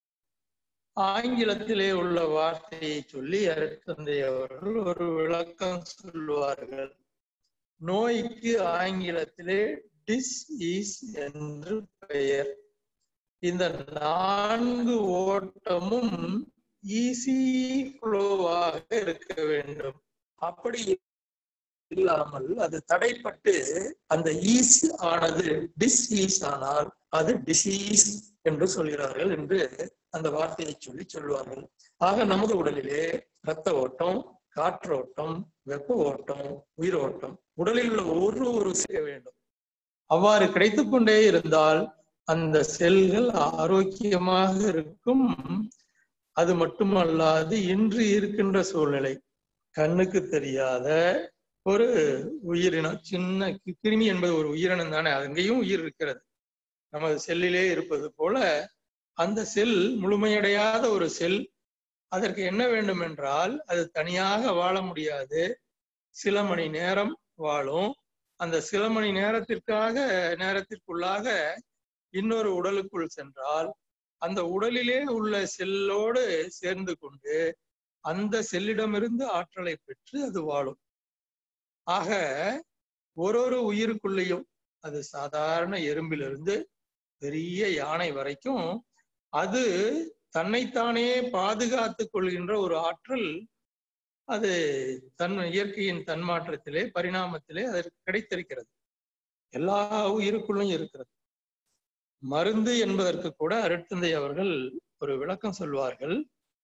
ஆங்கிலத்திலே உள்ள வார்த்தையை சொல்லி அருட்தந்தை அவர்கள் ஒரு விளக்கம் சொல்லுவார்கள் நோய்க்கு ஆங்கிலத்திலே டிஸ் ஈஸ் என்று பெயர் இந்த நான்கு ஓட்டமும் ஈஸி ஃப்ளோவாக இருக்க வேண்டும் அப்படி இல்லாமல் அது தடைப்பட்டு அந்த ஈஸ் ஆனது டிஸ்ஈஸ் ஆனால் அது டிசீஸ் என்று சொல்கிறார்கள் என்று அந்த வார்த்தையை சொல்லி சொல்வார்கள் ஆக நமது உடலிலே இரத்த ஓட்டம் காற்றோட்டம் வெப்ப ஓட்டம் உயிரோட்டம் உடலில் உள்ள ஒரு ஒரு செய்ய வேண்டும் அவ்வாறு கிடைத்துக் கொண்டே இருந்தால் அந்த செல்கள் ஆரோக்கியமாக இருக்கும் அது மட்டுமல்லாது இன்று இருக்கின்ற சூழ்நிலை கண்ணுக்கு தெரியாத ஒரு உயிரினம் சின்ன கிருமி என்பது ஒரு உயிரினம் தானே அங்கேயும் உயிர் இருக்கிறது நமது செல்லிலே இருப்பது போல அந்த செல் முழுமையடையாத ஒரு செல் அதற்கு என்ன வேண்டும் என்றால் அது தனியாக வாழ முடியாது சில மணி நேரம் வாழும் அந்த சில மணி நேரத்திற்காக நேரத்திற்குள்ளாக இன்னொரு உடலுக்குள் சென்றால் அந்த உடலிலே உள்ள செல்லோடு சேர்ந்து கொண்டு அந்த செல்லிடமிருந்து ஆற்றலை பெற்று அது வாழும் ஆக ஒரு ஒரு உயிருக்குள்ளேயும் அது சாதாரண எறும்பிலிருந்து பெரிய யானை வரைக்கும் அது தன்னைத்தானே பாதுகாத்து கொள்கின்ற ஒரு ஆற்றல் அது தன் இயற்கையின் தன்மாற்றத்திலே பரிணாமத்திலே அதற்கு கிடைத்திருக்கிறது எல்லா உயிருக்குள்ளும் இருக்கிறது மருந்து என்பதற்கு கூட அருட்தந்தை அவர்கள் ஒரு விளக்கம் சொல்வார்கள்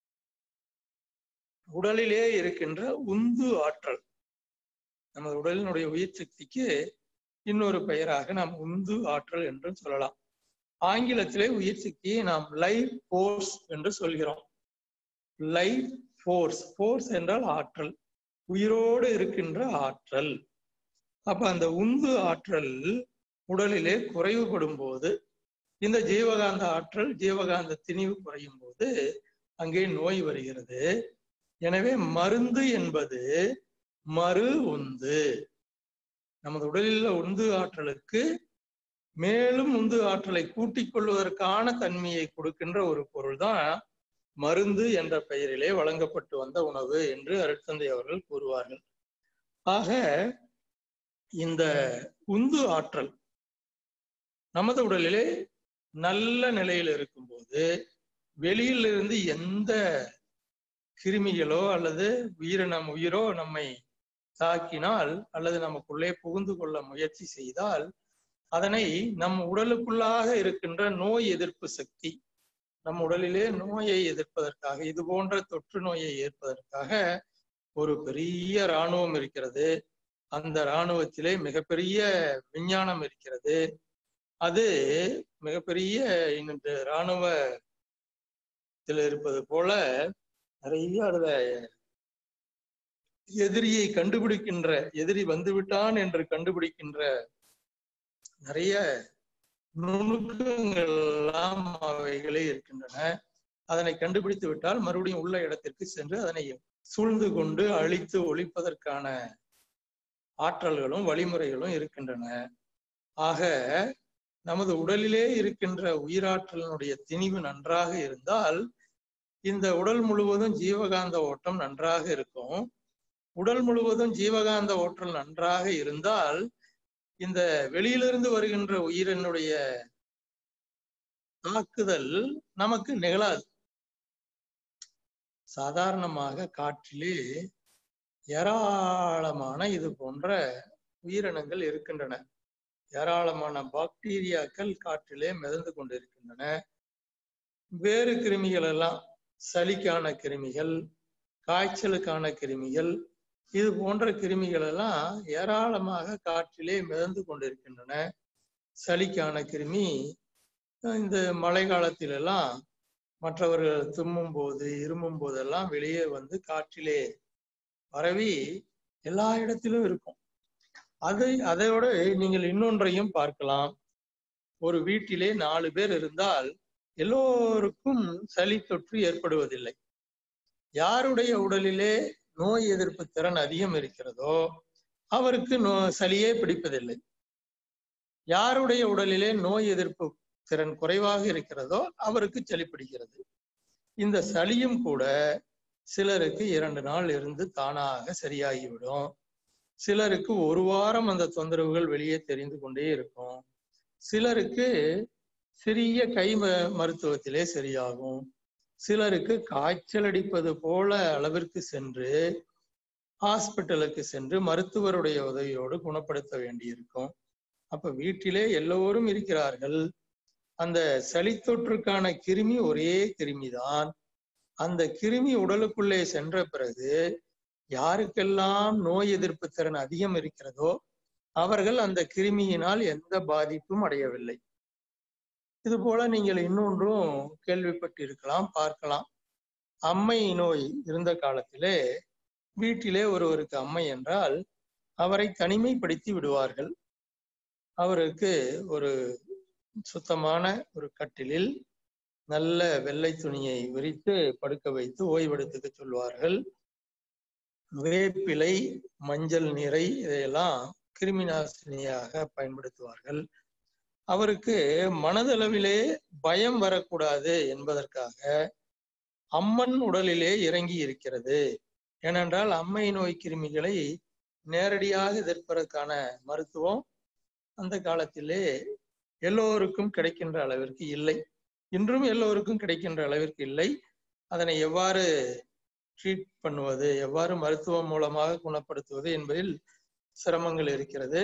உடலிலே இருக்கின்ற உந்து ஆற்றல் நமது உடலினுடைய உயிர் சக்திக்கு இன்னொரு பெயராக நாம் உந்து ஆற்றல் என்று சொல்லலாம் ஆங்கிலத்திலே உயிர் சக்தியை நாம் லைஃப் ஃபோர்ஸ் என்று சொல்கிறோம் லைஃப் ஃபோர்ஸ் ஃபோர்ஸ் என்றால் ஆற்றல் உயிரோடு இருக்கின்ற ஆற்றல் அப்ப அந்த உந்து ஆற்றல் உடலிலே குறைவுபடும் போது இந்த ஜீவகாந்த ஆற்றல் ஜீவகாந்த திணிவு குறையும் போது அங்கே நோய் வருகிறது எனவே மருந்து என்பது மறு உந்து நமது உடலில் உந்து ஆற்றலுக்கு மேலும் உந்து ஆற்றலை கூட்டிக் கொள்வதற்கான தன்மையை கொடுக்கின்ற ஒரு பொருள் தான் மருந்து என்ற பெயரிலே வழங்கப்பட்டு வந்த உணவு என்று அருட்தந்தை அவர்கள் கூறுவார்கள் ஆக இந்த உந்து ஆற்றல் நமது உடலிலே நல்ல நிலையில் இருக்கும்போது வெளியிலிருந்து எந்த கிருமிகளோ அல்லது உயிரினம் உயிரோ நம்மை தாக்கினால் அல்லது நமக்குள்ளே புகுந்து கொள்ள முயற்சி செய்தால் அதனை நம் உடலுக்குள்ளாக இருக்கின்ற நோய் எதிர்ப்பு சக்தி நம் உடலிலே நோயை எதிர்ப்பதற்காக இது போன்ற தொற்று நோயை ஏற்பதற்காக ஒரு பெரிய இராணுவம் இருக்கிறது அந்த இராணுவத்திலே மிகப்பெரிய விஞ்ஞானம் இருக்கிறது அது மிகப்பெரிய இந்த இராணுவத்தில் இருப்பது போல நிறைய அதுல எதிரியை கண்டுபிடிக்கின்ற எதிரி வந்துவிட்டான் என்று கண்டுபிடிக்கின்ற நிறைய நுணுக்கங்கள் எல்லாம் அவைகளே இருக்கின்றன அதனை கண்டுபிடித்து விட்டால் மறுபடியும் உள்ள இடத்திற்கு சென்று அதனை சூழ்ந்து கொண்டு அழித்து ஒழிப்பதற்கான ஆற்றல்களும் வழிமுறைகளும் இருக்கின்றன ஆக நமது உடலிலே இருக்கின்ற உயிராற்றலினுடைய திணிவு நன்றாக இருந்தால் இந்த உடல் முழுவதும் ஜீவகாந்த ஓட்டம் நன்றாக இருக்கும் உடல் முழுவதும் ஜீவகாந்த ஓட்டம் நன்றாக இருந்தால் இந்த வெளியிலிருந்து வருகின்ற உயிரினுடைய தாக்குதல் நமக்கு நிகழாது சாதாரணமாக காற்றிலே ஏராளமான இது போன்ற உயிரினங்கள் இருக்கின்றன ஏராளமான பாக்டீரியாக்கள் காற்றிலே மிதந்து கொண்டிருக்கின்றன வேறு கிருமிகள் எல்லாம் சளிக்கான கிருமிகள் காய்ச்சலுக்கான கிருமிகள் இது போன்ற கிருமிகள் எல்லாம் ஏராளமாக காற்றிலே மிதந்து கொண்டிருக்கின்றன சளிக்கான கிருமி இந்த மழை காலத்திலெல்லாம் மற்றவர்கள் தும்மும் போது இருமும் போதெல்லாம் வெளியே வந்து காற்றிலே பரவி எல்லா இடத்திலும் இருக்கும் அதை அதையோட நீங்கள் இன்னொன்றையும் பார்க்கலாம் ஒரு வீட்டிலே நாலு பேர் இருந்தால் எல்லோருக்கும் சளி தொற்று ஏற்படுவதில்லை யாருடைய உடலிலே நோய் எதிர்ப்பு திறன் அதிகம் இருக்கிறதோ அவருக்கு நோ சளியே பிடிப்பதில்லை யாருடைய உடலிலே நோய் எதிர்ப்பு திறன் குறைவாக இருக்கிறதோ அவருக்கு சளி பிடிக்கிறது இந்த சளியும் கூட சிலருக்கு இரண்டு நாள் இருந்து தானாக சரியாகிவிடும் சிலருக்கு ஒரு வாரம் அந்த தொந்தரவுகள் வெளியே தெரிந்து கொண்டே இருக்கும் சிலருக்கு சிறிய கை மருத்துவத்திலே சரியாகும் சிலருக்கு காய்ச்சல் அடிப்பது போல அளவிற்கு சென்று ஹாஸ்பிட்டலுக்கு சென்று மருத்துவருடைய உதவியோடு குணப்படுத்த வேண்டியிருக்கும் அப்ப வீட்டிலே எல்லோரும் இருக்கிறார்கள் அந்த சளி தொற்றுக்கான கிருமி ஒரே கிருமிதான் அந்த கிருமி உடலுக்குள்ளே சென்ற பிறகு யாருக்கெல்லாம் நோய் எதிர்ப்பு திறன் அதிகம் இருக்கிறதோ அவர்கள் அந்த கிருமியினால் எந்த பாதிப்பும் அடையவில்லை இது போல நீங்கள் இன்னொன்றும் கேள்விப்பட்டிருக்கலாம் பார்க்கலாம் அம்மை நோய் இருந்த காலத்திலே வீட்டிலே ஒருவருக்கு அம்மை என்றால் அவரை தனிமைப்படுத்தி விடுவார்கள் அவருக்கு ஒரு சுத்தமான ஒரு கட்டிலில் நல்ல வெள்ளை துணியை விரித்து படுக்க வைத்து ஓய்வெடுத்துக்க சொல்வார்கள் வேப்பிலை மஞ்சள் நீரை இதையெல்லாம் கிருமி நாசினியாக பயன்படுத்துவார்கள் அவருக்கு மனதளவிலே பயம் வரக்கூடாது என்பதற்காக அம்மன் உடலிலே இறங்கி இருக்கிறது ஏனென்றால் அம்மை நோய் கிருமிகளை நேரடியாக எதிர்ப்பதற்கான மருத்துவம் அந்த காலத்திலே எல்லோருக்கும் கிடைக்கின்ற அளவிற்கு இல்லை இன்றும் எல்லோருக்கும் கிடைக்கின்ற அளவிற்கு இல்லை அதனை எவ்வாறு ட்ரீட் பண்ணுவது எவ்வாறு மருத்துவம் மூலமாக குணப்படுத்துவது என்பதில் சிரமங்கள் இருக்கிறது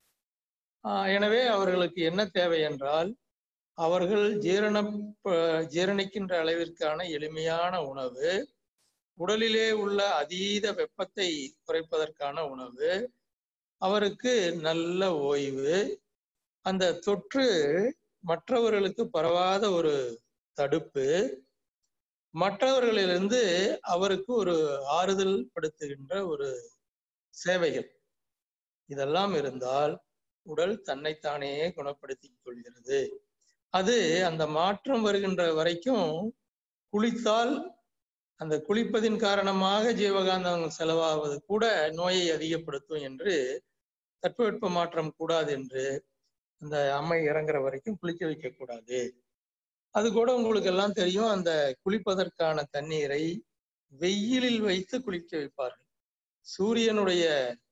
எனவே அவர்களுக்கு என்ன தேவை என்றால் அவர்கள் ஜீரண ஜீரணிக்கின்ற அளவிற்கான எளிமையான உணவு உடலிலே உள்ள அதீத வெப்பத்தை குறைப்பதற்கான உணவு அவருக்கு நல்ல ஓய்வு அந்த தொற்று மற்றவர்களுக்கு பரவாத ஒரு தடுப்பு மற்றவர்களிலிருந்து அவருக்கு ஒரு ஆறுதல் படுத்துகின்ற ஒரு சேவைகள் இதெல்லாம் இருந்தால் உடல் தன்னைத்தானே குணப்படுத்திக் கொள்கிறது அது அந்த மாற்றம் வருகின்ற வரைக்கும் குளித்தால் அந்த குளிப்பதின் காரணமாக ஜீவகாந்தம் செலவாவது கூட நோயை அதிகப்படுத்தும் என்று தட்பவெட்ப மாற்றம் கூடாது என்று அந்த அம்மை இறங்குற வரைக்கும் குளிக்க வைக்க கூடாது அது கூட உங்களுக்கு எல்லாம் தெரியும் அந்த குளிப்பதற்கான தண்ணீரை வெயிலில் வைத்து குளிக்க வைப்பார்கள் சூரியனுடைய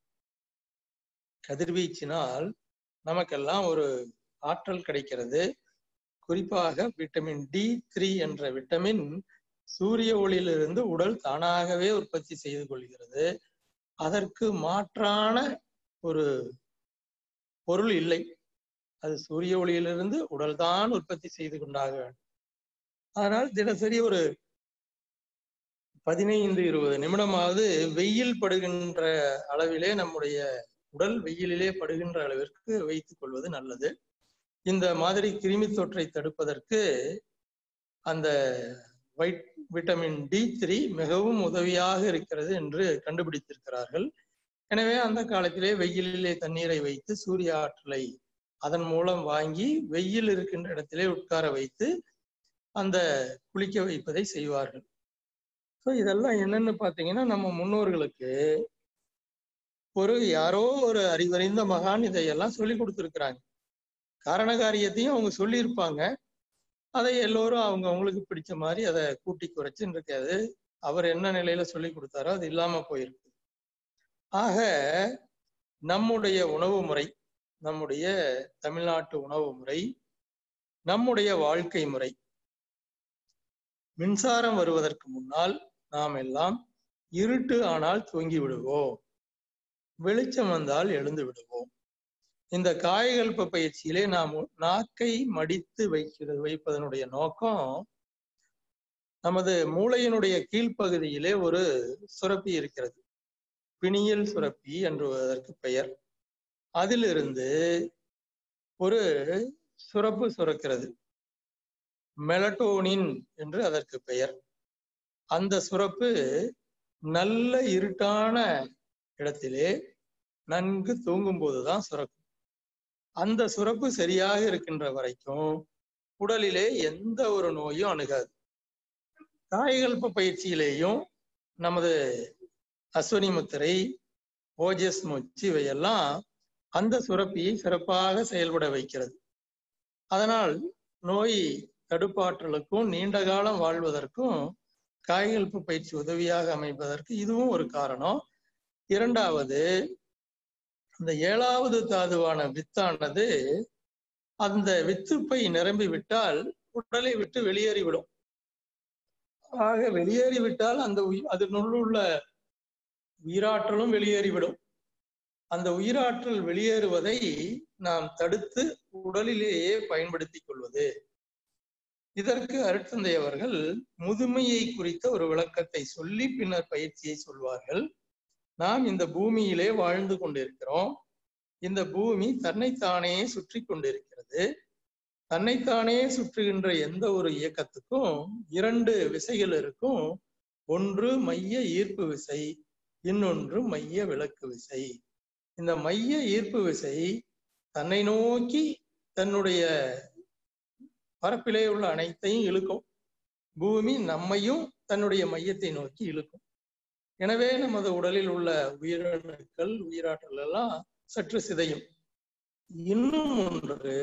கதிர்வீச்சினால் நமக்கெல்லாம் ஒரு ஆற்றல் கிடைக்கிறது குறிப்பாக விட்டமின் டி த்ரீ என்ற விட்டமின் சூரிய ஒளியிலிருந்து உடல் தானாகவே உற்பத்தி செய்து கொள்கிறது அதற்கு மாற்றான ஒரு பொருள் இல்லை அது சூரிய ஒளியிலிருந்து உடல் தான் உற்பத்தி செய்து கொண்டாக வேண்டும் அதனால் தினசரி ஒரு பதினைந்து இருபது நிமிடமாவது வெயில் படுகின்ற அளவிலே நம்முடைய உடல் வெயிலிலே படுகின்ற அளவிற்கு வைத்துக் கொள்வது நல்லது இந்த மாதிரி கிருமி தொற்றை தடுப்பதற்கு அந்த வைட் விட்டமின் டி த்ரீ மிகவும் உதவியாக இருக்கிறது என்று கண்டுபிடித்திருக்கிறார்கள் எனவே அந்த காலத்திலே வெயிலிலே தண்ணீரை வைத்து சூரிய ஆற்றலை அதன் மூலம் வாங்கி வெயில் இருக்கின்ற இடத்திலே உட்கார வைத்து அந்த குளிக்க வைப்பதை செய்வார்கள் ஸோ இதெல்லாம் என்னன்னு பார்த்தீங்கன்னா நம்ம முன்னோர்களுக்கு ஒரு யாரோ ஒரு அறிவறிந்த மகான் இதையெல்லாம் சொல்லி கொடுத்துருக்குறாங்க காரணகாரியத்தையும் அவங்க சொல்லியிருப்பாங்க அதை எல்லோரும் அவங்க அவங்களுக்கு பிடிச்ச மாதிரி அதை கூட்டி குறைச்சுன்னு இருக்காது அவர் என்ன நிலையில சொல்லி கொடுத்தாரோ அது இல்லாம போயிருக்கு ஆக நம்முடைய உணவு முறை நம்முடைய தமிழ்நாட்டு உணவு முறை நம்முடைய வாழ்க்கை முறை மின்சாரம் வருவதற்கு முன்னால் நாம் எல்லாம் இருட்டு ஆனால் தூங்கி விடுவோம் வெளிச்சம் வந்தால் எழுந்து விடுவோம் இந்த காயகல்ப பயிற்சியிலே நாம் நாக்கை மடித்து வைக்கிறது வைப்பதனுடைய நோக்கம் நமது மூளையினுடைய கீழ்ப்பகுதியிலே ஒரு சுரப்பி இருக்கிறது பிணியல் சுரப்பி என்று அதற்கு பெயர் அதிலிருந்து ஒரு சுரப்பு சுரக்கிறது மெலட்டோனின் என்று அதற்கு பெயர் அந்த சுரப்பு நல்ல இருட்டான இடத்திலே நன்கு தூங்கும் போதுதான் சுரக்கும் அந்த சுரப்பு சரியாக இருக்கின்ற வரைக்கும் உடலிலே எந்த ஒரு நோயும் அணுகாது காயகல்ப பயிற்சியிலேயும் நமது அஸ்வனி முத்திரை ஓஜஸ் மூச்சு இவையெல்லாம் அந்த சுரப்பியை சிறப்பாக செயல்பட வைக்கிறது அதனால் நோய் தடுப்பாற்றலுக்கும் நீண்ட காலம் வாழ்வதற்கும் காய்கல்பு பயிற்சி உதவியாக அமைப்பதற்கு இதுவும் ஒரு காரணம் இரண்டாவது அந்த ஏழாவது தாதுவான வித்தானது அந்த வித்துப்பை நிரம்பி விட்டால் உடலை விட்டு வெளியேறிவிடும் ஆக வெளியேறிவிட்டால் அந்த அதனுள்ள உயிராற்றலும் வெளியேறிவிடும் அந்த உயிராற்றல் வெளியேறுவதை நாம் தடுத்து உடலிலேயே பயன்படுத்திக் கொள்வது இதற்கு அருட்தந்தை அவர்கள் முதுமையை குறித்த ஒரு விளக்கத்தை சொல்லி பின்னர் பயிற்சியை சொல்வார்கள் நாம் இந்த பூமியிலே வாழ்ந்து கொண்டிருக்கிறோம் இந்த பூமி தன்னைத்தானே சுற்றி கொண்டிருக்கிறது தன்னைத்தானே சுற்றுகின்ற எந்த ஒரு இயக்கத்துக்கும் இரண்டு விசைகள் இருக்கும் ஒன்று மைய ஈர்ப்பு விசை இன்னொன்று மைய விளக்கு விசை இந்த மைய ஈர்ப்பு விசை தன்னை நோக்கி தன்னுடைய பரப்பிலே உள்ள அனைத்தையும் இழுக்கும் பூமி நம்மையும் தன்னுடைய மையத்தை நோக்கி இழுக்கும் எனவே நமது உடலில் உள்ள உயிரணுக்கள் உயிராற்றல் எல்லாம் சற்று சிதையும் இன்னும் ஒன்று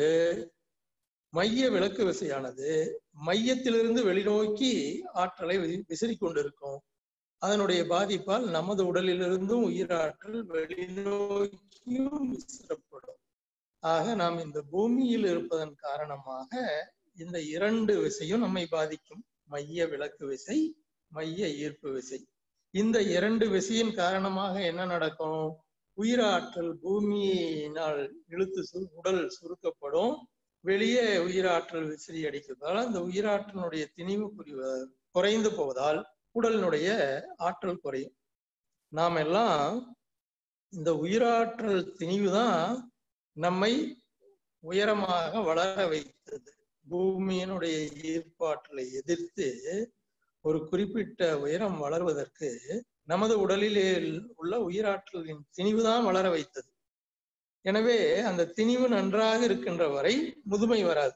மைய விளக்கு விசையானது மையத்திலிருந்து வெளிநோக்கி ஆற்றலை விசிறி கொண்டிருக்கும் அதனுடைய பாதிப்பால் நமது உடலிலிருந்தும் உயிராற்றல் வெளிநோக்கியும் விசிறப்படும் ஆக நாம் இந்த பூமியில் இருப்பதன் காரணமாக இந்த இரண்டு விசையும் நம்மை பாதிக்கும் மைய விளக்கு விசை மைய ஈர்ப்பு விசை இந்த இரண்டு விசையின் காரணமாக என்ன நடக்கும் உயிராற்றல் பூமியினால் இழுத்து சு உடல் சுருக்கப்படும் வெளியே உயிராற்றல் விசிறி அடிக்கிறதால அந்த உயிராற்றலுடைய திணிவு புரிவ குறைந்து போவதால் உடலினுடைய ஆற்றல் குறையும் நாம் எல்லாம் இந்த உயிராற்றல் திணிவு தான் நம்மை உயரமாக வளர வைத்தது பூமியினுடைய ஈர்ப்பாற்றலை எதிர்த்து ஒரு குறிப்பிட்ட உயரம் வளர்வதற்கு நமது உடலிலே உள்ள உயிராற்றலின் திணிவு தான் வளர வைத்தது எனவே அந்த திணிவு நன்றாக இருக்கின்ற வரை முதுமை வராது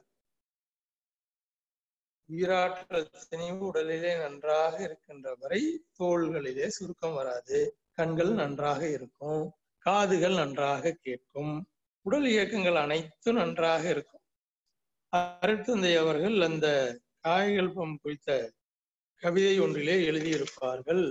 உயிராற்றல் திணிவு உடலிலே நன்றாக இருக்கின்ற வரை தோள்களிலே சுருக்கம் வராது கண்கள் நன்றாக இருக்கும் காதுகள் நன்றாக கேட்கும் உடல் இயக்கங்கள் அனைத்தும் நன்றாக இருக்கும் அருட்தந்தை அவர்கள் அந்த காய்கல்பம் குறித்த கவிதை ஒன்றிலே எழுதியிருப்பார்கள்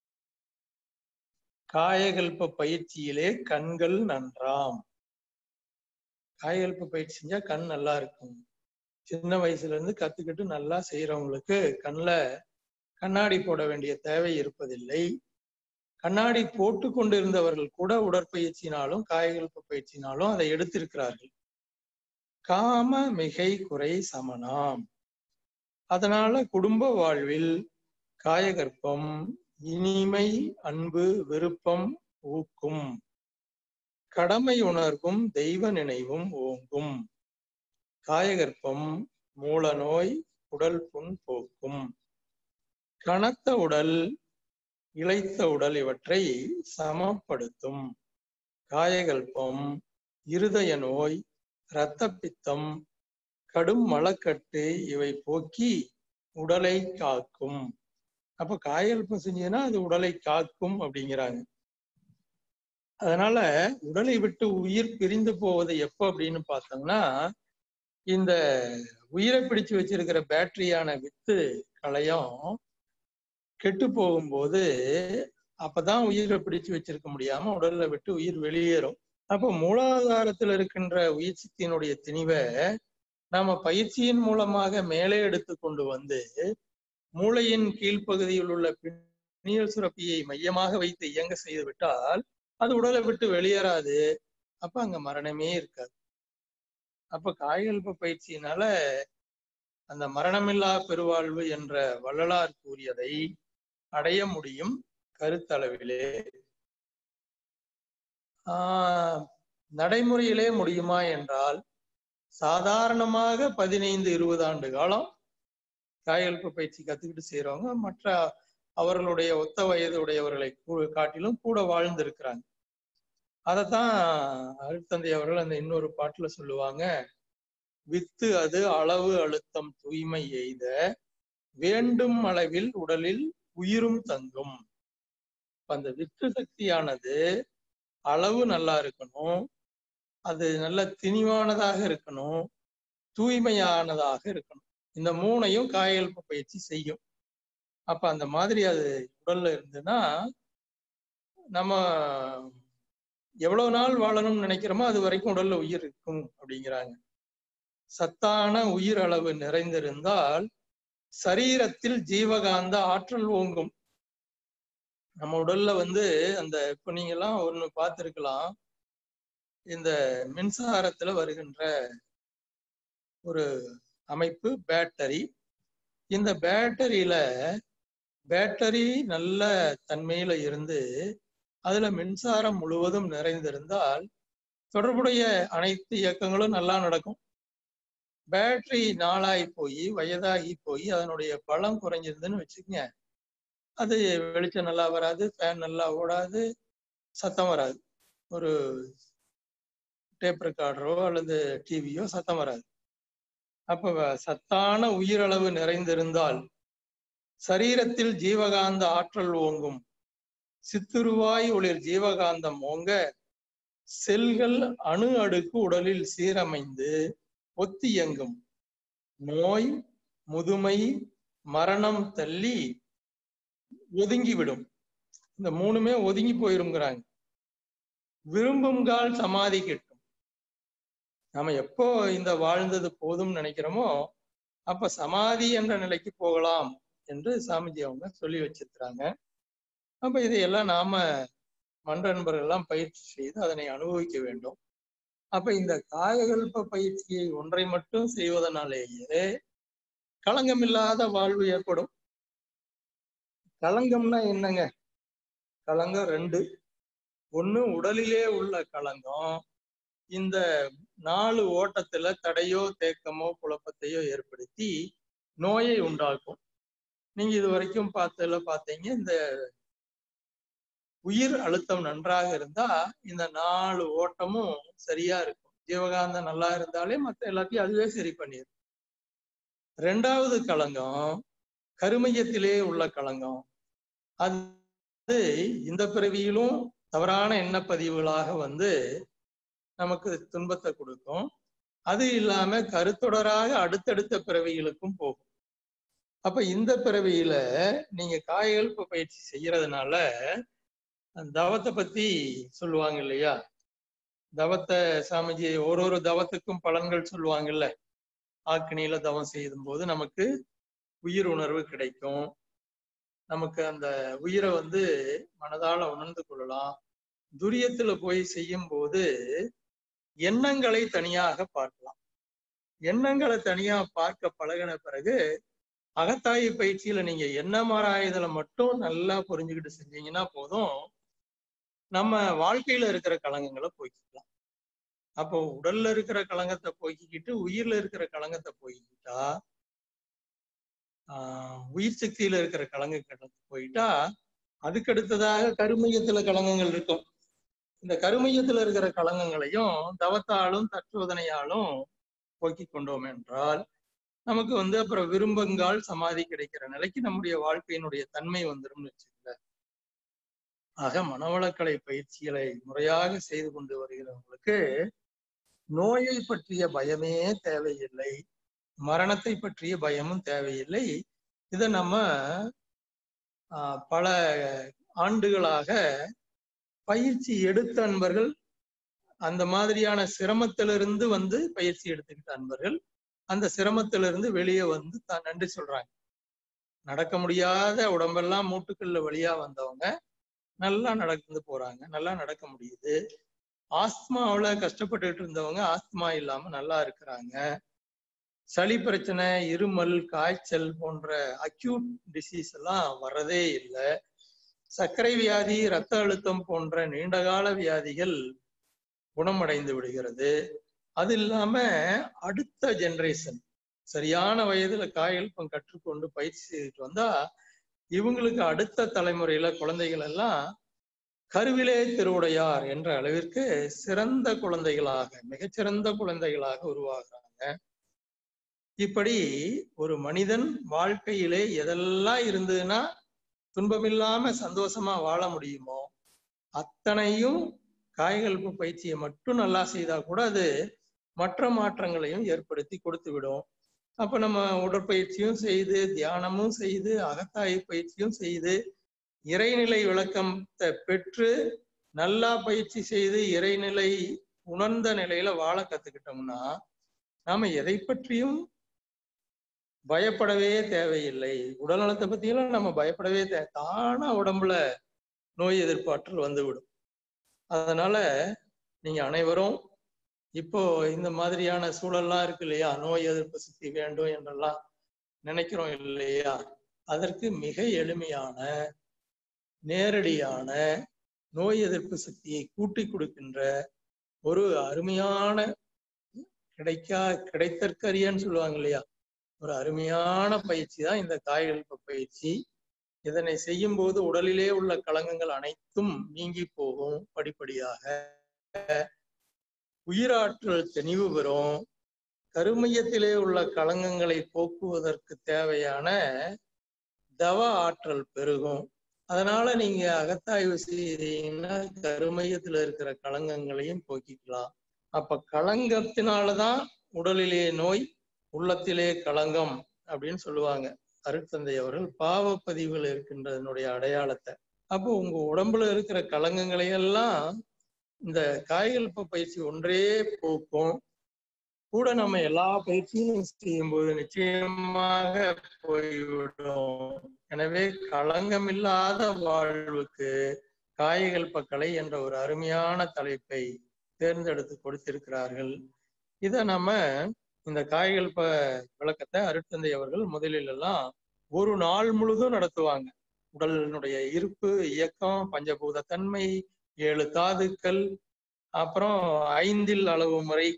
காயகல்ப பயிற்சியிலே கண்கள் நன்றாம் காயகல்ப பயிற்சி செஞ்சா கண் நல்லா இருக்கும் சின்ன வயசுல இருந்து கத்துக்கிட்டு நல்லா செய்யறவங்களுக்கு கண்ணுல கண்ணாடி போட வேண்டிய தேவை இருப்பதில்லை கண்ணாடி போட்டு கொண்டிருந்தவர்கள் கூட உடற்பயிற்சினாலும் காயகல்ப பயிற்சினாலும் அதை எடுத்திருக்கிறார்கள் காம மிகை குறை சமனாம் அதனால குடும்ப வாழ்வில் காயகற்பம் இனிமை அன்பு விருப்பம் ஊக்கும் கடமை உணர்வும் தெய்வ நினைவும் ஓங்கும் காயகற்பம் மூல நோய் உடல் புண் போக்கும் கனத்த உடல் இழைத்த உடல் இவற்றை சமப்படுத்தும் காயகல்பம் இருதய நோய் இரத்த பித்தம் கடும் மலக்கட்டு இவை போக்கி உடலை காக்கும் அப்ப காயல்பம் செஞ்சதுன்னா அது உடலை காக்கும் அப்படிங்கிறாங்க அதனால உடலை விட்டு உயிர் பிரிந்து போவது எப்போ அப்படின்னு பார்த்தோம்னா இந்த உயிரை பிடிச்சு வச்சிருக்கிற பேட்டரியான வித்து களையம் கெட்டு போகும்போது அப்பதான் உயிரை பிடிச்சு வச்சிருக்க முடியாம உடல்ல விட்டு உயிர் வெளியேறும் அப்போ மூலாதாரத்தில் இருக்கின்ற உயிர் சக்தியினுடைய திணிவை நாம பயிற்சியின் மூலமாக மேலே எடுத்து கொண்டு வந்து மூளையின் கீழ்ப்பகுதியில் உள்ள நீர் சுரப்பியை மையமாக வைத்து இயங்க செய்து விட்டால் அது உடலை விட்டு வெளியேறாது அப்ப அங்க மரணமே இருக்காது அப்ப காயகல்ப பயிற்சியினால அந்த மரணமில்லா பெருவாழ்வு என்ற வள்ளலார் கூறியதை அடைய முடியும் கருத்தளவிலே ஆஹ் நடைமுறையிலே முடியுமா என்றால் சாதாரணமாக பதினைந்து இருபது ஆண்டு காலம் காயகல்ப பயிற்சி கத்துக்கிட்டு செய்யறவங்க மற்ற அவர்களுடைய ஒத்த வயது உடையவர்களை கூ- காட்டிலும் கூட வாழ்ந்திருக்கிறாங்க அதைத்தான் அருட்தந்தை அவர்கள் அந்த இன்னொரு பாட்டுல சொல்லுவாங்க வித்து அது அளவு அழுத்தம் தூய்மை எய்த வேண்டும் அளவில் உடலில் உயிரும் தங்கும் இப்ப அந்த வித்து சக்தியானது அளவு நல்லா இருக்கணும் அது நல்ல திணிவானதாக இருக்கணும் தூய்மையானதாக இருக்கணும் இந்த மூணையும் காயல்ப பயிற்சி செய்யும் அப்ப அந்த மாதிரி அது உடல்ல இருந்துன்னா நம்ம எவ்வளவு நாள் வாழணும்னு நினைக்கிறோமோ அது வரைக்கும் உடல்ல உயிர் இருக்கும் அப்படிங்கிறாங்க சத்தான உயிர் அளவு நிறைந்திருந்தால் சரீரத்தில் ஜீவகாந்த ஆற்றல் ஓங்கும் நம்ம உடல்ல வந்து அந்த இப்ப நீங்க எல்லாம் ஒண்ணு பார்த்திருக்கலாம் இந்த மின்சாரத்துல வருகின்ற ஒரு அமைப்பு பேட்டரி இந்த பேட்டரியில பேட்டரி நல்ல தன்மையில இருந்து அதுல மின்சாரம் முழுவதும் நிறைந்திருந்தால் தொடர்புடைய அனைத்து இயக்கங்களும் நல்லா நடக்கும் பேட்டரி நாளாகி போய் வயதாகி போய் அதனுடைய பலம் குறைஞ்சிருதுன்னு வச்சுக்கோங்க அது வெளிச்சம் நல்லா வராது ஃபேன் நல்லா ஓடாது சத்தம் வராது ஒரு டேப் ரெக்கார்டரோ அல்லது டிவியோ சத்தம் வராது அப்ப வ- சத்தான உயிரளவு நிறைந்திருந்தால் சரீரத்தில் ஜீவகாந்த ஆற்றல் ஓங்கும் சித்துருவாய் ஒளிர் ஜீவகாந்தம் ஓங்க செல்கள் அணு அடுக்கு உடலில் சீரமைந்து ஒத்தியங்கும் நோய் முதுமை மரணம் தள்ளி ஒதுங்கிவிடும் இந்த மூணுமே ஒதுங்கி போயிருங்கிறாங்க விரும்புங்கால் சமாதி கிட்டும் நாம எப்போ இந்த வாழ்ந்தது போதும் நினைக்கிறோமோ அப்ப சமாதி என்ற நிலைக்கு போகலாம் என்று சாமிஜி அவங்க சொல்லி வச்சிருக்கிறாங்க அப்ப இதையெல்லாம் நாம மன்ற நண்பர்கள் எல்லாம் பயிற்சி செய்து அதனை அனுபவிக்க வேண்டும் அப்ப இந்த காயகல்ப பயிற்சியை ஒன்றை மட்டும் செய்வதனாலேயே களங்கமில்லாத வாழ்வு ஏற்படும் களங்கம்னா என்னங்க களங்கம் ரெண்டு ஒண்ணு உடலிலே உள்ள களங்கம் இந்த நாலு ஓட்டத்துல தடையோ தேக்கமோ குழப்பத்தையோ ஏற்படுத்தி நோயை உண்டாக்கும் நீங்க இது வரைக்கும் பார்த்ததுல பார்த்தீங்க இந்த உயிர் அழுத்தம் நன்றாக இருந்தா இந்த நாலு ஓட்டமும் சரியா இருக்கும் ஜீவகாந்தம் நல்லா இருந்தாலே மத்த எல்லாத்தையும் அதுவே சரி பண்ணிடும் ரெண்டாவது களங்கம் கருமையத்திலே உள்ள களங்கம் அது இந்த பிறவியிலும் தவறான எண்ணப்பதிவுகளாக வந்து நமக்கு துன்பத்தை கொடுக்கும் அது இல்லாம கருத்தொடராக அடுத்தடுத்த பிறவிகளுக்கும் போகும் அப்ப இந்த பிறவியில நீங்க காயகல்ப பயிற்சி செய்யறதுனால தவத்தை பத்தி சொல்லுவாங்க இல்லையா தவத்தை சாமிஜி ஒரு ஒரு தவத்துக்கும் பலன்கள் சொல்லுவாங்கல்ல ஆக்கினியில தவம் செய்யும் போது நமக்கு உயிர் உணர்வு கிடைக்கும் நமக்கு அந்த உயிரை வந்து மனதால உணர்ந்து கொள்ளலாம் துரியத்துல போய் செய்யும் போது எண்ணங்களை தனியாக பார்க்கலாம் எண்ணங்களை தனியா பார்க்க பழகின பிறகு அகத்தாய் பயிற்சியில நீங்க என்ன மாறாயதுல மட்டும் நல்லா புரிஞ்சுக்கிட்டு செஞ்சீங்கன்னா போதும் நம்ம வாழ்க்கையில இருக்கிற களங்கங்களை போய்க்கலாம் அப்போ உடல்ல இருக்கிற களங்கத்தை போய்க்கிட்டு உயிர்ல இருக்கிற களங்கத்தை போய்க்கிட்டா ஆஹ் உயிர் சக்தியில இருக்கிற களங்கத்தை போயிட்டா அதுக்கு அடுத்ததாக கருமையத்துல களங்கங்கள் இருக்கும் இந்த கருமையத்துல இருக்கிற களங்கங்களையும் தவத்தாலும் தற்றுவதனையாலும் போக்கி கொண்டோம் என்றால் நமக்கு வந்து அப்புறம் விரும்பங்கால் சமாதி கிடைக்கிற நிலைக்கு நம்முடைய வாழ்க்கையினுடைய தன்மை வந்துடும் வச்சுக்கல ஆக மனவளக்கலை பயிற்சிகளை முறையாக செய்து கொண்டு வருகிறவங்களுக்கு நோயை பற்றிய பயமே தேவையில்லை மரணத்தை பற்றிய பயமும் தேவையில்லை இதை நம்ம ஆஹ், பல ஆண்டுகளாக பயிற்சி எடுத்த அன்பர்கள் அந்த மாதிரியான சிரமத்திலிருந்து வந்து பயிற்சி எடுத்துக்கிட்ட அன்பர்கள் அந்த சிரமத்திலிருந்து வெளியே வந்து தான் நன்றி சொல்றாங்க நடக்க முடியாத உடம்பெல்லாம் மூட்டுக்கல்ல வழியா வந்தவங்க நல்லா நடந்து போறாங்க நல்லா நடக்க முடியுது ஆஸ்துமாவுல கஷ்டப்பட்டுட்டு இருந்தவங்க ஆஸ்துமா இல்லாம நல்லா இருக்கிறாங்க சளி பிரச்சனை இருமல் காய்ச்சல் போன்ற அக்யூட் டிசீஸ் எல்லாம் வர்றதே இல்லை சர்க்கரை வியாதி இரத்த அழுத்தம் போன்ற நீண்டகால வியாதிகள் குணமடைந்து விடுகிறது அது இல்லாம அடுத்த ஜெனரேஷன் சரியான வயதுல காயல்பம் கற்றுக்கொண்டு பயிற்சி செய்துட்டு வந்தா இவங்களுக்கு அடுத்த தலைமுறையில குழந்தைகள் எல்லாம் கருவிலே திருவுடையார் என்ற அளவிற்கு சிறந்த குழந்தைகளாக மிகச்சிறந்த குழந்தைகளாக உருவாகிறாங்க இப்படி ஒரு மனிதன் வாழ்க்கையிலே எதெல்லாம் இருந்ததுன்னா துன்பமில்லாம சந்தோஷமா வாழ முடியுமோ அத்தனையும் காய்கல்பு பயிற்சியை மட்டும் நல்லா செய்தா கூட அது மற்ற மாற்றங்களையும் ஏற்படுத்தி கொடுத்து விடும் அப்ப நம்ம உடற்பயிற்சியும் செய்து தியானமும் செய்து அகத்தாய்வு பயிற்சியும் செய்து இறைநிலை விளக்கத்தை பெற்று நல்லா பயிற்சி செய்து இறைநிலை உணர்ந்த நிலையில வாழ கத்துக்கிட்டோம்னா நாம எதை பற்றியும் பயப்படவே தேவையில்லை உடல் நலத்தை பத்தியெல்லாம் நம்ம பயப்படவே தே தானா உடம்புல நோய் எதிர்ப்பாற்றல் வந்துவிடும் அதனால நீங்க அனைவரும் இப்போ இந்த மாதிரியான சூழல்லாம் இருக்கு இல்லையா நோய் எதிர்ப்பு சக்தி வேண்டும் என்றெல்லாம் நினைக்கிறோம் இல்லையா அதற்கு மிக எளிமையான நேரடியான நோய் எதிர்ப்பு சக்தியை கூட்டி கொடுக்கின்ற ஒரு அருமையான கிடைக்கா கிடைத்தற்கரியன்னு சொல்லுவாங்க இல்லையா ஒரு அருமையான பயிற்சி தான் இந்த காய்கல்ப பயிற்சி இதனை செய்யும் போது உடலிலே உள்ள களங்கங்கள் அனைத்தும் நீங்கி போகும் படிப்படியாக உயிராற்றல் தெளிவு பெறும் கருமையத்திலே உள்ள களங்கங்களை போக்குவதற்கு தேவையான தவ ஆற்றல் பெருகும் அதனால நீங்க அகத்தாய்வு செய்தீங்கன்னா கருமையத்துல இருக்கிற களங்கங்களையும் போக்கிக்கலாம் அப்ப களங்கத்தினாலதான் உடலிலே நோய் உள்ளத்திலே களங்கம் அப்படின்னு சொல்லுவாங்க அருட்தந்தை அவர்கள் பாவப்பதிவுகள் இருக்கின்றதனுடைய அடையாளத்தை அப்போ உங்க உடம்புல இருக்கிற களங்கங்களை எல்லாம் இந்த காய்கல்ப பயிற்சி ஒன்றே போக்கும் கூட நம்ம எல்லா பயிற்சியும் செய்யும்போது நிச்சயமாக போய்விடும் எனவே களங்கமில்லாத வாழ்வுக்கு காய்கல்ப கலை என்ற ஒரு அருமையான தலைப்பை தேர்ந்தெடுத்து கொடுத்திருக்கிறார்கள் இதை நம்ம இந்த காய்கல்ப விளக்கத்தை அருட்தந்தை அவர்கள் முதலில் எல்லாம் ஒரு நாள் முழுதும் நடத்துவாங்க உடலினுடைய இருப்பு இயக்கம் பஞ்சபூத தன்மை ஏழு தாதுக்கள் அப்புறம் ஐந்தில் அளவு முறை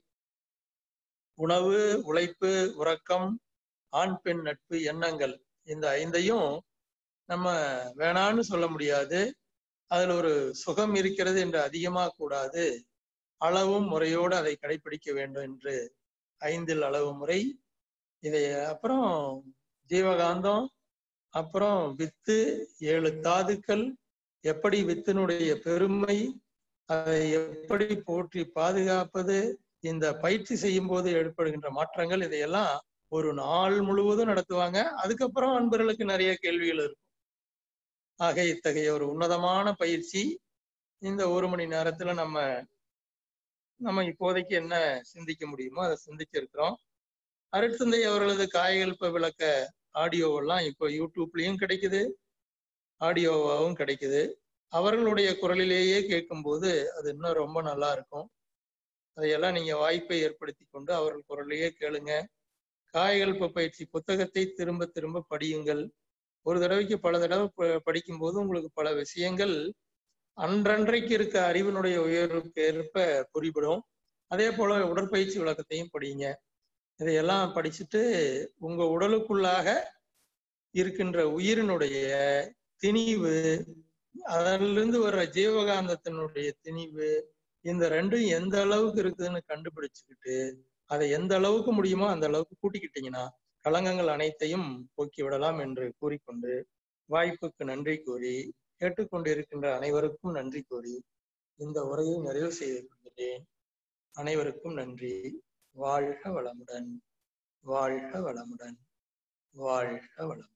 உணவு உழைப்பு உறக்கம் ஆண் பெண் நட்பு எண்ணங்கள் இந்த ஐந்தையும் நம்ம வேணான்னு சொல்ல முடியாது அதுல ஒரு சுகம் இருக்கிறது என்று அதிகமா கூடாது அளவும் முறையோடு அதை கடைபிடிக்க வேண்டும் என்று ஐந்தில் அளவு முறை இதை அப்புறம் ஜீவகாந்தம் அப்புறம் வித்து ஏழு தாதுக்கள் எப்படி வித்தினுடைய பெருமை அதை எப்படி போற்றி பாதுகாப்பது இந்த பயிற்சி செய்யும் போது ஏற்படுகின்ற மாற்றங்கள் இதையெல்லாம் ஒரு நாள் முழுவதும் நடத்துவாங்க அதுக்கப்புறம் அன்பர்களுக்கு நிறைய கேள்விகள் இருக்கும் ஆக இத்தகைய ஒரு உன்னதமான பயிற்சி இந்த ஒரு மணி நேரத்துல நம்ம நம்ம இப்போதைக்கு என்ன சிந்திக்க முடியுமோ அதை சிந்திக்க இருக்கிறோம் அருட்தந்தை அவர்களது காய்கல்ப விளக்க ஆடியோவெல்லாம் இப்போ யூடியூப்லயும் கிடைக்குது ஆடியோவாகவும் கிடைக்குது அவர்களுடைய குரலிலேயே கேட்கும்போது அது இன்னும் ரொம்ப நல்லா இருக்கும் அதையெல்லாம் நீங்க வாய்ப்பை ஏற்படுத்தி கொண்டு அவர்கள் குரலையே கேளுங்க காய்கல்ப பயிற்சி புத்தகத்தை திரும்ப திரும்ப படியுங்கள் ஒரு தடவைக்கு பல தடவை படிக்கும்போது உங்களுக்கு பல விஷயங்கள் அன்றன்றைக்கு இருக்க அறிவினுடைய உயர்வுக்கு ஏற்ப புரிபடும் அதே போல உடற்பயிற்சி விளக்கத்தையும் படிங்க இதையெல்லாம் படிச்சுட்டு உங்க உடலுக்குள்ளாக இருக்கின்ற உயிரினுடைய திணிவு அதிலிருந்து வர்ற ஜீவகாந்தத்தினுடைய திணிவு இந்த ரெண்டும் எந்த அளவுக்கு இருக்குதுன்னு கண்டுபிடிச்சுக்கிட்டு அதை எந்த அளவுக்கு முடியுமோ அந்த அளவுக்கு கூட்டிக்கிட்டீங்கன்னா களங்கங்கள் அனைத்தையும் போக்கி விடலாம் என்று கூறிக்கொண்டு வாய்ப்புக்கு நன்றி கூறி கேட்டுக்கொண்டிருக்கின்ற அனைவருக்கும் நன்றி கூறி இந்த உரையை நிறைவு செய்து கொள்கிறேன் அனைவருக்கும் நன்றி வாழ்க வளமுடன் வாழ்க வளமுடன் வாழ்க வளமுடன்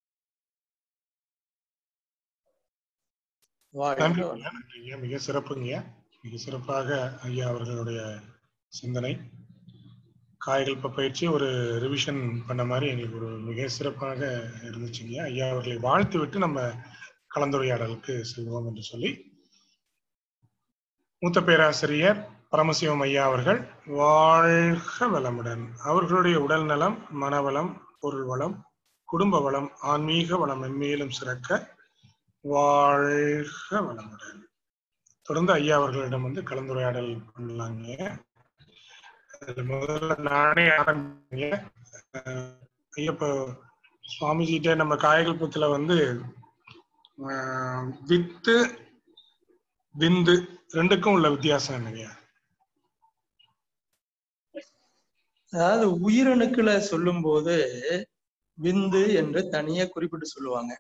வாழ்க நன்றி வளமுடன் ஐயா, நன்றிங்க மிக சிறப்புங்க மிக சிறப்பாக ஐயா அவர்களுடைய சிந்தனை காயகல்ப பயிற்சி ஒரு ரிவிஷன் பண்ண மாதிரி எங்களுக்கு ஒரு மிக சிறப்பாக இருந்துச்சுங்க ஐயா அவர்களை வாழ்த்து விட்டு நம்ம கலந்துரையாடலுக்கு செல்வோம் என்று சொல்லி மூத்த பேராசிரியர் பரமசிவம் ஐயா அவர்கள் வாழ்க வளமுடன் அவர்களுடைய உடல் நலம் மனவளம் பொருள் வளம் குடும்ப வளம் ஆன்மீக வளம் மென்மேலும் சிறக்க வாழ்க வளமுடன் தொடர்ந்து ஐயா அவர்களிடம் வந்து கலந்துரையாடல் பண்ணலாங்க அதுல முதல்ல நானே ஆரம்பிங்க ஐயா இப்போ சுவாமிஜிட்ட நம்ம காயகல்பத்துல வந்து ஆஹ், வித்து விந்து ரெண்டுக்கும் உள்ள வித்தியாசம் என்னங்கய்யா அதாவது உயிரணுக்களை சொல்லும்போது விந்து என்று தனியா குறிப்பிட்டு சொல்லுவாங்க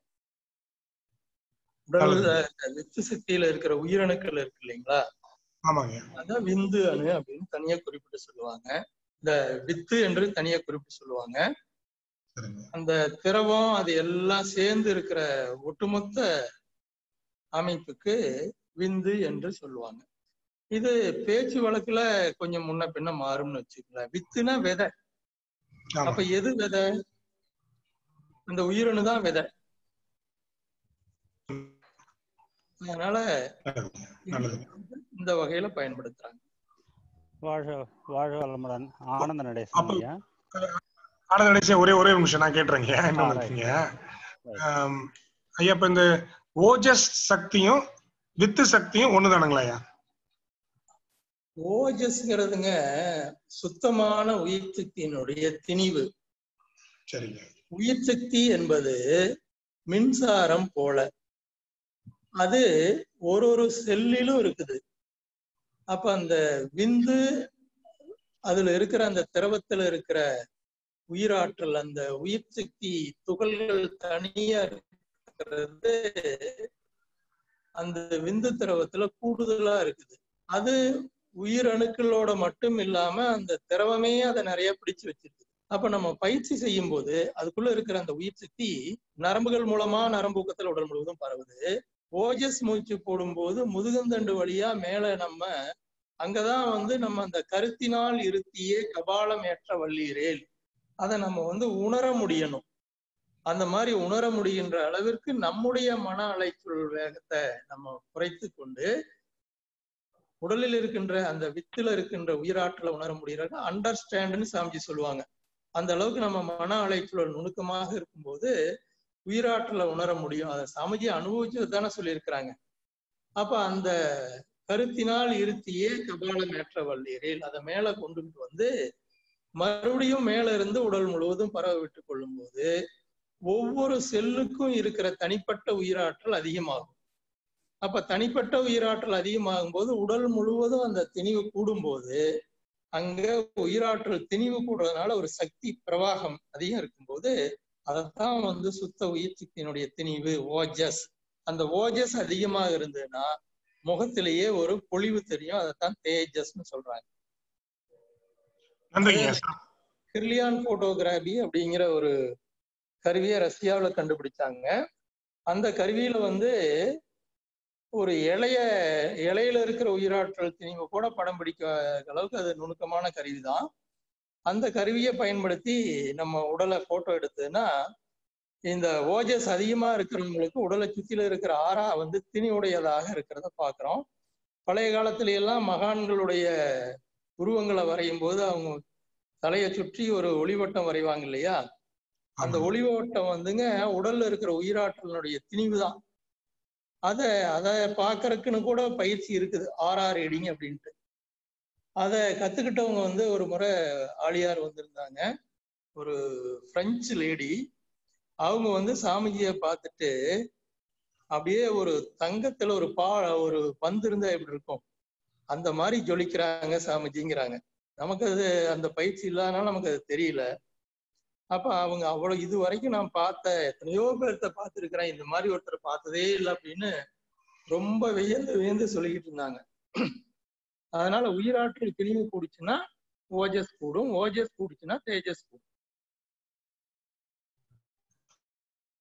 உடல்ல வித்து சக்தியில இருக்கிற உயிரணுக்கள் இருக்கு இல்லைங்களா ஆமாங்க அதான் விந்து அணு அப்படின்னு தனியா குறிப்பிட்டு சொல்லுவாங்க இந்த வித்து என்று தனியா குறிப்பிட்டு சொல்லுவாங்க சரிங்க அந்த திரவம் அது எல்லாம் சேர்ந்து இருக்கிற ஒட்டுமொத்த அமைப்புக்கு விந்து என்று சொல்லுவாங்க இது பேச்சு வழக்குல கொஞ்சம் முன்ன பின்ன மாறும்னு வச்சுக்கலாம் வித்துனா விதை ஆமா அப்ப எது விதை அந்த உயிரணு தான் விதை அதனால நல்லதுங்க நல்லதுங்க இந்த வகையில பயன்படுத்துறாங்க வாழ்க வாழ்க வளமுடன் ஆனந்த நடேசன் அப்ப- ஐயா ஆனந்த கணேசன் ஒரே ஒரே ஒரு நிமிஷம் நான் கேட்டுறேங்க என்ன ஆ, இருக்கீங்க Right. ஆம், ஐயா இப்ப இந்த ஓஜஸ் சக்தியும் வித்து சக்தியும் ஒண்ணுதானுங்களா ஐயா ஓஜஸ்ங்கிறதுங்க சுத்தமான உயிர் சக்தியினுடைய திணிவு சரிங்க உயிர் சக்தி என்பது மின்சாரம் போல அது ஒரு ஒரு செல்லிலும் இருக்குது அப்ப அந்த விந்து அதுல இருக்கிற அந்த திரவத்துல இருக்கிற உயிராற்றல் அந்த உயிர் சக்தி துகள்கள் தனியா இருக்கிறது அந்த விந்து திரவத்துல கூடுதலா இருக்குது அது உயிரணுக்களோட மட்டும் இல்லாம அந்த திரவமே அதை நிறைய பிடிச்சு வச்சிருக்கு அப்ப நம்ம பயிற்சி செய்யும் போது அதுக்குள்ள இருக்கிற அந்த உயிர் சக்தி நரம்புகள் மூலமா நரம்பூக்கத்துல உடல் முழுவதும் பரவுது ஓஜஸ் மூச்சு போடும்போது முதுகந்தண்டு வழியா மேல நம்ம அங்கதான் வந்து நம்ம அந்த கருத்தினால் இருத்தியே கபாலம் ஏற்ற வல்லீரேல் அதை நம்ம வந்து உணர முடியணும் அந்த மாதிரி உணர முடிகின்ற அளவிற்கு நம்முடைய மன அலைச்சல் வேகத்தை நம்ம குறைத்து கொண்டு உடலில் இருக்கின்ற அந்த வித்துல இருக்கின்ற உயிராற்றலை உணர முடியறாங்க அண்டர்ஸ்டாண்டுன்னு சாமிஜி சொல்லுவாங்க அந்த அளவுக்கு நம்ம மன அலைச்சல் நுணுக்கமாக இருக்கும்போது உயிராற்றலை உணர முடியும் அதை சாமிஜி அனுபவிச்சது தானே சொல்லியிருக்கிறாங்க அப்ப அந்த கருத்தினால் இருத்தியே கபாலம் ஏற்ற வல்லீரில் அதை மேல கொண்டுகிட்டு வந்து மறுபடியும் மேல இருந்து உடல் முழுவதும் பரவ விட்டு கொள்ளும் போது ஒவ்வொரு செல்லுக்கும் இருக்கிற தனிப்பட்ட உயிராற்றல் அதிகமாகும் அப்ப தனிப்பட்ட உயிராற்றல் அதிகமாகும் போது உடல் முழுவதும் அந்த திணிவு கூடும்போது அங்க உயிராற்றல் திணிவு கூடுறதுனால ஒரு சக்தி பிரவாகம் அதிகம் இருக்கும்போது அதைத்தான் வந்து சுத்த உயிர் சக்தியினுடைய திணிவு ஓஜஸ் அந்த ஓஜஸ் அதிகமாக இருந்ததுன்னா முகத்திலேயே ஒரு பொலிவு தெரியும் அதைத்தான் தேஜஸ்னு சொல்றாங்க நன்றிங்க கிர்லியான் போட்டோகிராபி அப்படிங்கிற ஒரு கருவியை ரஷ்யாவில் கண்டுபிடிச்சாங்க அந்த கருவியில வந்து ஒரு இளைய இலையில இருக்கிற உயிராற்றல் திணிவு கூட படம் பிடிக்க அளவுக்கு அது நுணுக்கமான கருவி தான் அந்த கருவியை பயன்படுத்தி நம்ம உடலை போட்டோ எடுத்ததுன்னா இந்த ஓஜஸ் அதிகமா இருக்கிறவங்களுக்கு உடலை சுத்தில இருக்கிற ஆறா வந்து திணிவுடையதாக இருக்கிறத பாக்குறோம் பழைய காலத்துல எல்லாம் மகான்களுடைய உருவங்களை வரையும் போது அவங்க தலையை சுற்றி ஒரு ஒளிவட்டம் வரைவாங்க இல்லையா அந்த ஒளிவட்டம் வந்துங்க உடல்ல இருக்கிற உயிராற்றலினுடைய திணிவு தான் அத அதை பாக்குறதுக்குன்னு கூட பயிற்சி இருக்குது ஆர்ஆர் ரீடிங் அப்படின்ட்டு அதை கத்துக்கிட்டவங்க வந்து ஒரு முறை ஆளியார் வந்திருந்தாங்க ஒரு பிரெஞ்சு லேடி அவங்க வந்து சாமிஜியை பார்த்துட்டு அப்படியே ஒரு தங்கத்துல ஒரு பா ஒரு பந்து இருந்தா எப்படி இருக்கும் அந்த மாதிரி ஜொலிக்கிறாங்க சாமிஜிங்கிறாங்க நமக்கு அது அந்த பயிற்சி இல்லாதனால நமக்கு அது தெரியல அப்ப அவங்க அவ்வளவு இது வரைக்கும் நான் பார்த்த எத்தனையோ பேர்த்த பார்த்துருக்கிறேன் இந்த மாதிரி ஒருத்தர் பார்த்ததே இல்லை அப்படின்னு ரொம்ப வியந்து வியந்து சொல்லிக்கிட்டு இருந்தாங்க அதனால உயிராற்றல் பிரிவு கூடுச்சுன்னா ஓஜஸ் கூடும் ஓஜஸ் கூடுச்சுன்னா தேஜஸ் கூடும்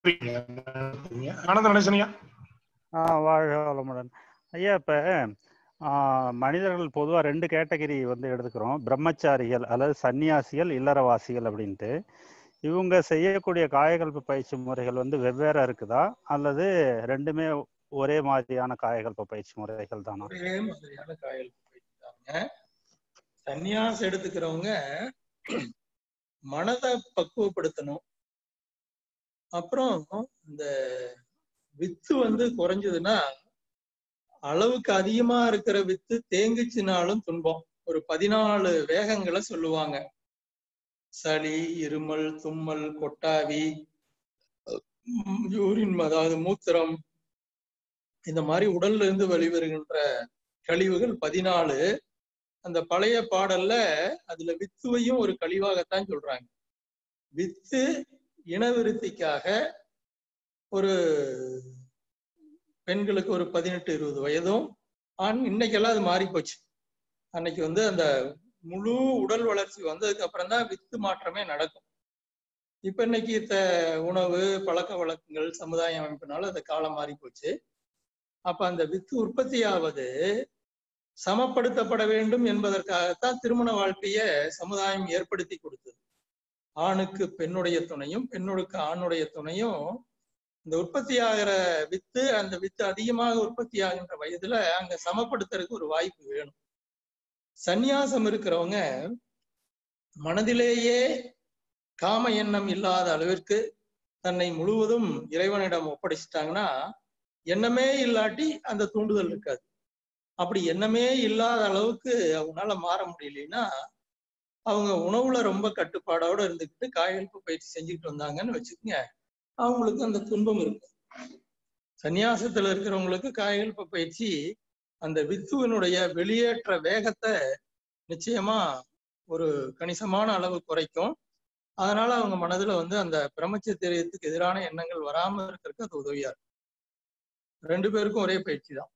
ஆனந்த கணேசனையா ஆ வாழ்க வளமுடன் ஐயா இப்ப ஆஹ் மனிதர்கள் பொதுவா ரெண்டு கேட்டகரி வந்து எடுத்துக்கிறோம் பிரம்மச்சாரிகள் அல்லது சன்னியாசிகள் இல்லறவாசிகள் அப்படின்ட்டு இவங்க செய்யக்கூடிய காயகல்ப பயிற்சி முறைகள் வந்து வெவ்வேறா இருக்குதா அல்லது ரெண்டுமே ஒரே மாதிரியான காயகல்ப பயிற்சி முறைகள் தானா ஒரே மாதிரியான காயல் போயிட்டாங்க சன்னியாசம் எடுத்துக்கிறவங்க மனதை பக்குவப்படுத்தணும் அப்புறம் இந்த வித்து வந்து குறைஞ்சதுன்னா அளவுக்கு அதிகமா இருக்கிற வித்து தேங்குச்சுனாலும் துன்பம் ஒரு பதினாலு வேகங்களை சொல்லுவாங்க சளி இருமல் தும்மல் கொட்டாவி உம், யூரின் அதாவது மூத்திரம் இந்த மாதிரி உடல்ல இருந்து வெளிவருகின்ற கழிவுகள் பதினாலு அந்த பழைய பாடல்ல அதுல வித்துவையும் ஒரு கழிவாகத்தான் சொல்றாங்க வித்து இனவிருத்திக்காக ஒரு பெண்களுக்கு ஒரு பதினெட்டு இருபது வயதும் ஆண் இன்னைக்கெல்லாம் அது மாறி போச்சு அன்னைக்கு வந்து அந்த முழு உடல் வளர்ச்சி வந்ததுக்கு அப்புறம் தான் வித்து மாற்றமே நடக்கும் இப்ப இன்னைக்கு த உணவு பழக்க வழக்கங்கள் சமுதாய அமைப்பினால அந்த காலம் மாறி போச்சு அப்ப அந்த வித்து உற்பத்தியாவது சமப்படுத்தப்பட வேண்டும் என்பதற்காகத்தான் திருமண வாழ்க்கைய சமுதாயம் ஏற்படுத்தி கொடுத்தது ஆணுக்கு பெண்ணுடைய துணையும் பெண்ணுக்கு ஆணுடைய துணையும் இந்த உற்பத்தி ஆகிற வித்து அந்த வித்து அதிகமாக உற்பத்தி ஆகின்ற வயதுல அங்க சமப்படுத்துறதுக்கு ஒரு வாய்ப்பு வேணும் சந்நியாசம் இருக்கிறவங்க மனதிலேயே காம எண்ணம் இல்லாத அளவிற்கு தன்னை முழுவதும் இறைவனிடம் ஒப்படைச்சிட்டாங்கன்னா எண்ணமே இல்லாட்டி அந்த தூண்டுதல் இருக்காது அப்படி எண்ணமே இல்லாத அளவுக்கு அவங்களால மாற முடியலைன்னா அவங்க உணவுல ரொம்ப கட்டுப்பாடோட இருந்துக்கிட்டு காயல்பு பயிற்சி செஞ்சுக்கிட்டு வந்தாங்கன்னு வச்சுக்கோங்க அவங்களுக்கு அந்த துன்பம் இருக்கும் சந்நியாசத்துல இருக்கிறவங்களுக்கு காயல்பு பயிற்சி அந்த வித்துவினுடைய வெளியேற்ற வேகத்தை நிச்சயமா ஒரு கணிசமான அளவு குறைக்கும் அதனால அவங்க மனதுல வந்து அந்த பிரம்மச்சரியத்துக்கு எதிரான எண்ணங்கள் வராம இருக்கிறதுக்கு அது உதவியா இருக்கும் ரெண்டு பேருக்கும் ஒரே பயிற்சி தான்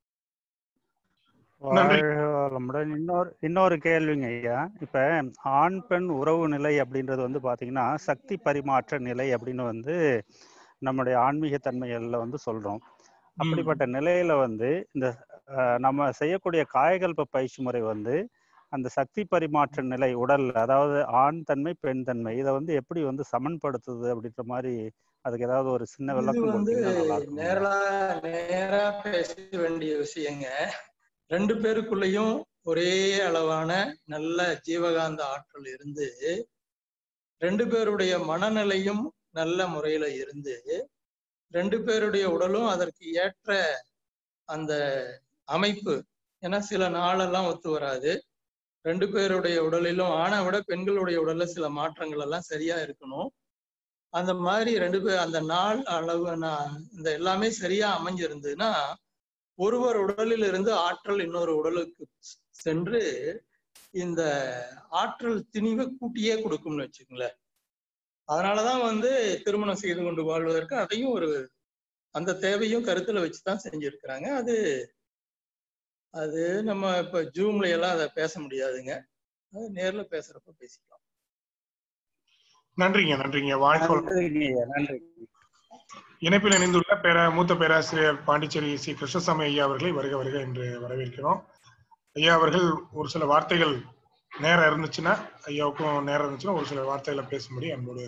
நன்றி. வாழ்க வளமுடன் இன்னொரு இன்னொரு கேள்விங்க ஐயா இப்ப ஆண் பெண் உறவு நிலை அப்படின்றது வந்து பாத்தீங்கன்னா சக்தி பரிமாற்ற நிலை அப்படின்னு வந்து நம்முடைய ஆன்மீக தன்மைகள்ல வந்து சொல்றோம் அப்படிப்பட்ட நிலையில வந்து இந்த அஹ், நம்ம செய்யக்கூடிய காயகல்ப பயிற்சி முறை வந்து அந்த சக்தி பரிமாற்ற நிலை உடல்ல அதாவது ஆண் தன்மை பெண் தன்மை இதை வந்து எப்படி வந்து சமன்படுத்துது அப்படின்ற மாதிரி அதுக்கு ஏதாவது ஒரு சின்ன இது விளக்கம் வந்து கொடுத்தீங்கன்னா நல்லா இருக்கும் நேரா நேரா பேச வேண்டிய விஷயங்க ரெண்டு பேருக்குள்ளேயும் ஒரே அளவான நல்ல ஜீவகாந்த ஆற்றல் இருந்து ரெண்டு பேருடைய மனநிலையும் நல்ல முறையில இருந்து ரெண்டு பேருடைய உடலும் அதற்கு ஏற்ற அந்த அமைப்பு ஏன்னா சில நாளெல்லாம் ஒத்து வராது ரெண்டு பேருடைய உடலிலும் ஆணை விட பெண்களுடைய உடல்ல சில மாற்றங்கள் எல்லாம் சரியா இருக்கணும் அந்த மாதிரி ரெண்டு பேர் அந்த நாள் அளவு நான் இந்த எல்லாமே சரியா அமைஞ்சிருந்ததுன்னா ஒருவர் உடலில் இருந்து ஆற்றல் இன்னொரு உடலுக்கு சென்று இந்த ஆற்றல் திணிவை கூட்டியே கொடுக்கும்னு வச்சுக்கோங்களேன் அதனாலதான் வந்து திருமணம் செய்து கொண்டு வாழ்வதற்கு அதையும் ஒரு அந்த தேவையும் கருத்துல வச்சுதான் செஞ்சிருக்கிறாங்க அது அது நம்ம இப்ப ஜூம்ல எல்லாம் அதை பேச முடியாதுங்க அது நேர்ல பேசுறப்ப பேசிக்கலாம் நன்றிங்க நன்றிங்க வாழ்க வளமுடன். நன்றிங்க ஐயா நன்றி இணைப்பில் இணைந்துள்ள பேர மூத்த பேராசிரியர் பாண்டிச்சேரி சி கிருஷ்ணசாமி ஐயா அவர்களை வருக வருக என்று வரவேற்கிறோம் ஐயா அவர்கள் ஒரு சில வார்த்தைகள் நேரம் இருந்துச்சுன்னா ஐயாவுக்கும் நேரம் இருந்துச்சுன்னா ஒரு சில வார்த்தைகளை பேசும்படி அன்போடு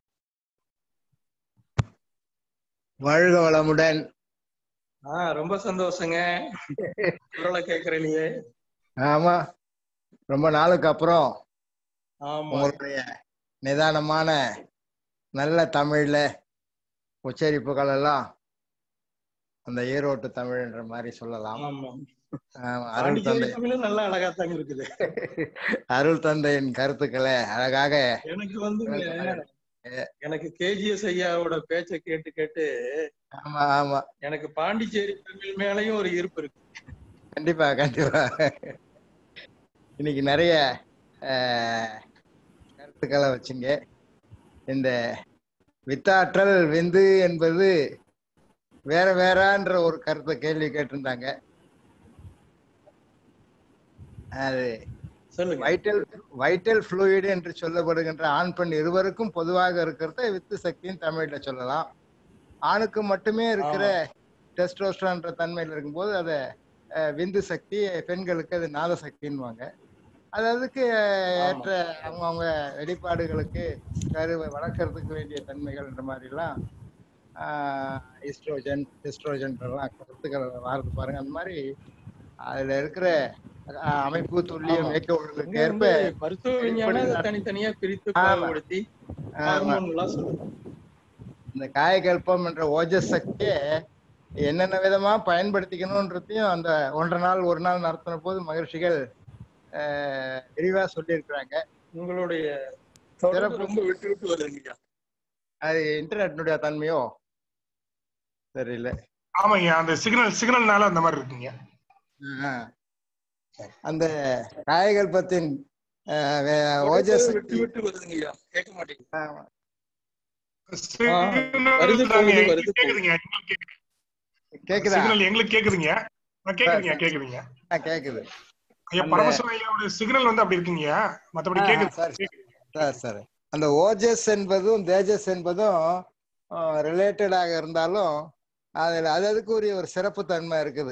வாழ்க வளமுடன் ஆஹ் ரொம்ப சந்தோஷங்க குரலை கேட்கறலையே ஆமா ரொம்ப நாளுக்கு அப்புறம் ஆமா உங்களுடைய நிதானமான நல்ல தமிழ்ல உச்சரிப்புகள் எல்லாம் அந்த ஈரோட்டு தமிழ்ன்ற மாதிரி சொல்லலாம் ஆமா ஆமா, அருள் பாண்டிச்சேரி தந்தை தமிழும் நல்லா அழகாத்தாங்க இருக்குது அருள் தந்தையின் கருத்துக்களை அழகாக எனக்கு வந்துங்க எனக்கு கேஜிஎஸ் ஐயாவோட பேச்சை கேட்டு கேட்டு ஆமா ஆமா எனக்கு பாண்டிச்சேரி தமிழ் மேலயும் ஒரு ஈர்ப்பு இருக்கு கண்டிப்பா கண்டிப்பா இன்னைக்கு நிறைய அஹ், கருத்துக்களை வச்சுங்க இந்த வித்தாற்றல் விந்து என்பது வேற வேறான்ற ஒரு கருத்தை கேள்வி கேட்டிருந்தாங்க அது சொல்லுங்க வைட்டல் வைட்டல் ஃப்ளூயிட் என்று சொல்லப்படுகின்ற ஆண் பெண் இருவருக்கும் பொதுவாக இருக்கிறத வித்து சக்தின்னு தமிழ்ல சொல்லலாம் ஆணுக்கு மட்டுமே இருக்கிற டெஸ்டோஸ்ட்ரான்ற தன்மையில் இருக்கும்போது அதை அஹ், விந்து சக்தி பெண்களுக்கு அது நாத சக்தின்னுவாங்க அது அதுக்கு ஏற்ற அவங்கவுங்க வெளிப்பாடுகளுக்கு கருவை வளர்க்கறதுக்கு வேண்டிய தன்மைகள்ன்ற மாதிரிலாம் ஈஸ்ட்ரோஜன் ஹிஸ்ட்ரோஜன்லாம் கருத்துக்கள் வாரது பாருங்க அந்த மாதிரி அதுல இருக்கிற அஹ், அமைப்பு துல்லியம் ஆமா. மேற்கோள்களுக்கு இங்க ஏற்ப வந்து மருத்துவ விஞ்ஞானம் அதை தனித்தனியா பிரித்து ஆமா. பாகுபடுத்தி ஆமா. ஹார்மோன்லாம் சொல்லுது இந்த காயகல்பம் என்ற ஓஜஸ் சக்தியை என்னென்ன விதமா பயன்படுத்திக்கணுன்றதையும் அந்த ஒன்றரை நாள் ஒரு நாள் நடத்தின போது மகிழ்ச்சிகள் அஹ், விரிவா சொல்லியிருக்கிறாங்க உங்களுடைய தொடர்பு சிறப்பு. ரொம்ப விட்டு விட்டு வருதுங்க அது இன்டர்நெட்னுடைய தன்மையோ தெரியல ஆமாங்க அந்த சிக்னல் சிக்னல்னால அந்த மாதிரி இருக்குங்க ஆஹ். அந்த காயகல்பத்தின் அஹ், வே- ஓஜஸ் விட்டு சக்தி விட்டு வருதுங்கய்யா கேட்க மாட்டேங்குது ஆமா. சிக்னல் வருது, தாங்க, போகுது, எங்களுக்கு வருது, கேக்குதுங்க எங்களுக்கு கேக்குது. கேக்குதா சிக்னல் எங்களுக்கு கேக்குதுங்க ஆ, கேக்குதுங்க கேக்குதுங்க ஆ, கேக்குது ஐயா அந்த- பரமசிவம் ஐயாவோட சிக்னல் வந்து அப்படி இருக்குங்க மத்தபடி ஆ, கேக்குது சரி. கேக்குது. சார் சார் அந்த ஓஜஸ் என்பதும் தேஜஸ் என்பதும் ரிலேட்டடாக இருந்தாலும் அதில் அது அதுக்குரிய ஒரு சிறப்பு தன்மை இருக்குது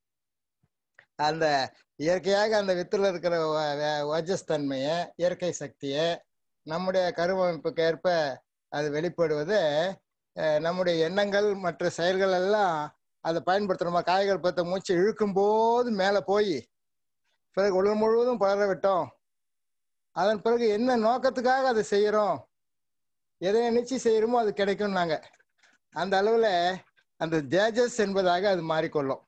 அந்த இயற்கையாக அந்த வித்துல இருக்கிற ஓ- வே- ஓஜஸ் தன்மையை இயற்கை சக்தியை நம்முடைய கருவமைப்புக்கு ஏற்ப அது வெளிப்படுவது அஹ், நம்முடைய எண்ணங்கள் மற்ற செயல்கள் எல்லாம் அதை பயன்படுத்துறோமா காய்கள் பத்த மூச்சு இழுக்கும் போது மேலே போய் பிறகு உடல் முழுவதும் பலர விட்டோம் அதன் பிறகு என்ன நோக்கத்துக்காக அதை செய்யறோம் எதை நினைச்சு செய்யறோமோ அது கிடைக்கும் நாங்க அந்த அளவுல அந்த தேஜஸ் என்பதாக அது மாறிக்கொள்ளும்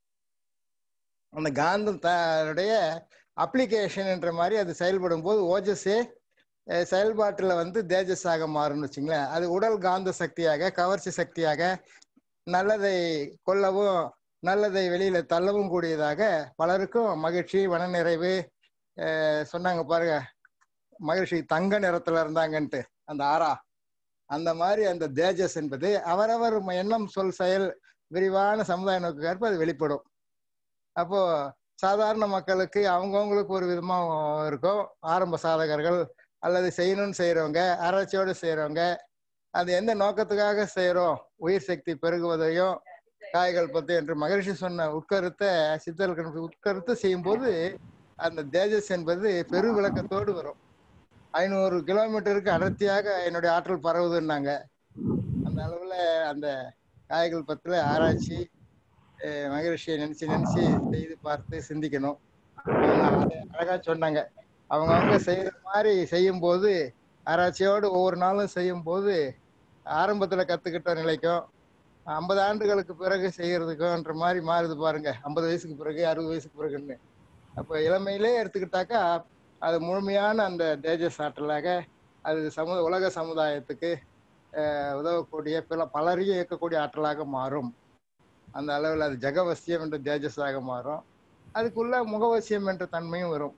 அந்த காந்தம் தன்னுடைய அப்ளிகேஷன் என்ற மாதிரி அது செயல்படும் போது ஓஜஸே அஹ், செயல்பாட்டுல வந்து தேஜஸாக மாறும்னு வச்சுங்களேன் அது உடல் காந்த சக்தியாக கவர்ச்சி சக்தியாக நல்லதை கொல்லவும் நல்லதை வெளியில தள்ளவும் கூடியதாக பலருக்கும் மகிழ்ச்சி மனநிறைவு அஹ், சொன்னாங்க பாருங்க மகிழ்ச்சி தங்க நிறத்துல இருந்தாங்கன்ட்டு அந்த ஆறா அந்த மாதிரி அந்த தேஜஸ் என்பது அவரவர் ம- எண்ணம் சொல் செயல் விரிவான சமுதாய நோக்குக்கு ஏற்ப அது வெளிப்படும் அப்போ சாதாரண மக்களுக்கு அவங்கவுங்களுக்கு ஒரு விதமா இருக்கும் ஆரம்ப சாதகர்கள் அல்லது செய்யணும்னு செய்யறவங்க ஆராய்ச்சியோடு செய்யறவங்க அது எந்த நோக்கத்துக்காக செய்யறோம் உயிர் சக்தி பெருகுவதையும் காய்கள் பத்து என்று மகிழ்ச்சி சொன்ன உட்கருத்தை சித்தர்கள் உட்கருத்து செய்யும்போது அந்த தேஜஸ் என்பது பெரு விளக்கத்தோடு வரும் ஐநூறு கிலோமீட்டருக்கு அடர்த்தியாக என்னுடைய ஆற்றல் பரவுதுன்னாங்க அந்த அளவுல அந்த காய்கள் பத்துல ஆராய்ச்சி அஹ், மகிழ்ச்சியை நினைச்சு நினைச்சு செய்து பார்த்து சிந்திக்கணும் அவங்க அதை அழகா சொன்னாங்க அவங்க அவங்க செய்யற மாதிரி செய்யும் போது ஆராய்ச்சியோடு ஒவ்வொரு நாளும் செய்யும் போது ஆரம்பத்துல கத்துக்கிட்ட நிலைக்கும் ஐம்பது ஆண்டுகளுக்கு பிறகு செய்யறதுக்கும்ன்ற மாதிரி மாறுது பாருங்க ஐம்பது வயசுக்கு பிறகு அறுபது வயசுக்கு பிறகுன்னு அப்போ இளமையிலே எடுத்துக்கிட்டாக்கா அது முழுமையான அந்த தேஜஸ் ஆற்றலாக அது சமு உலக சமுதாயத்துக்கு அஹ், உதவக்கூடிய பல பலரையும் இயக்கக்கூடிய ஆற்றலாக மாறும் அந்த அளவில் அது ஜெகவசியம் என்ற தேஜஸாக மாறும் அதுக்குள்ள முகவசியம் என்ற தன்மையும் வரும்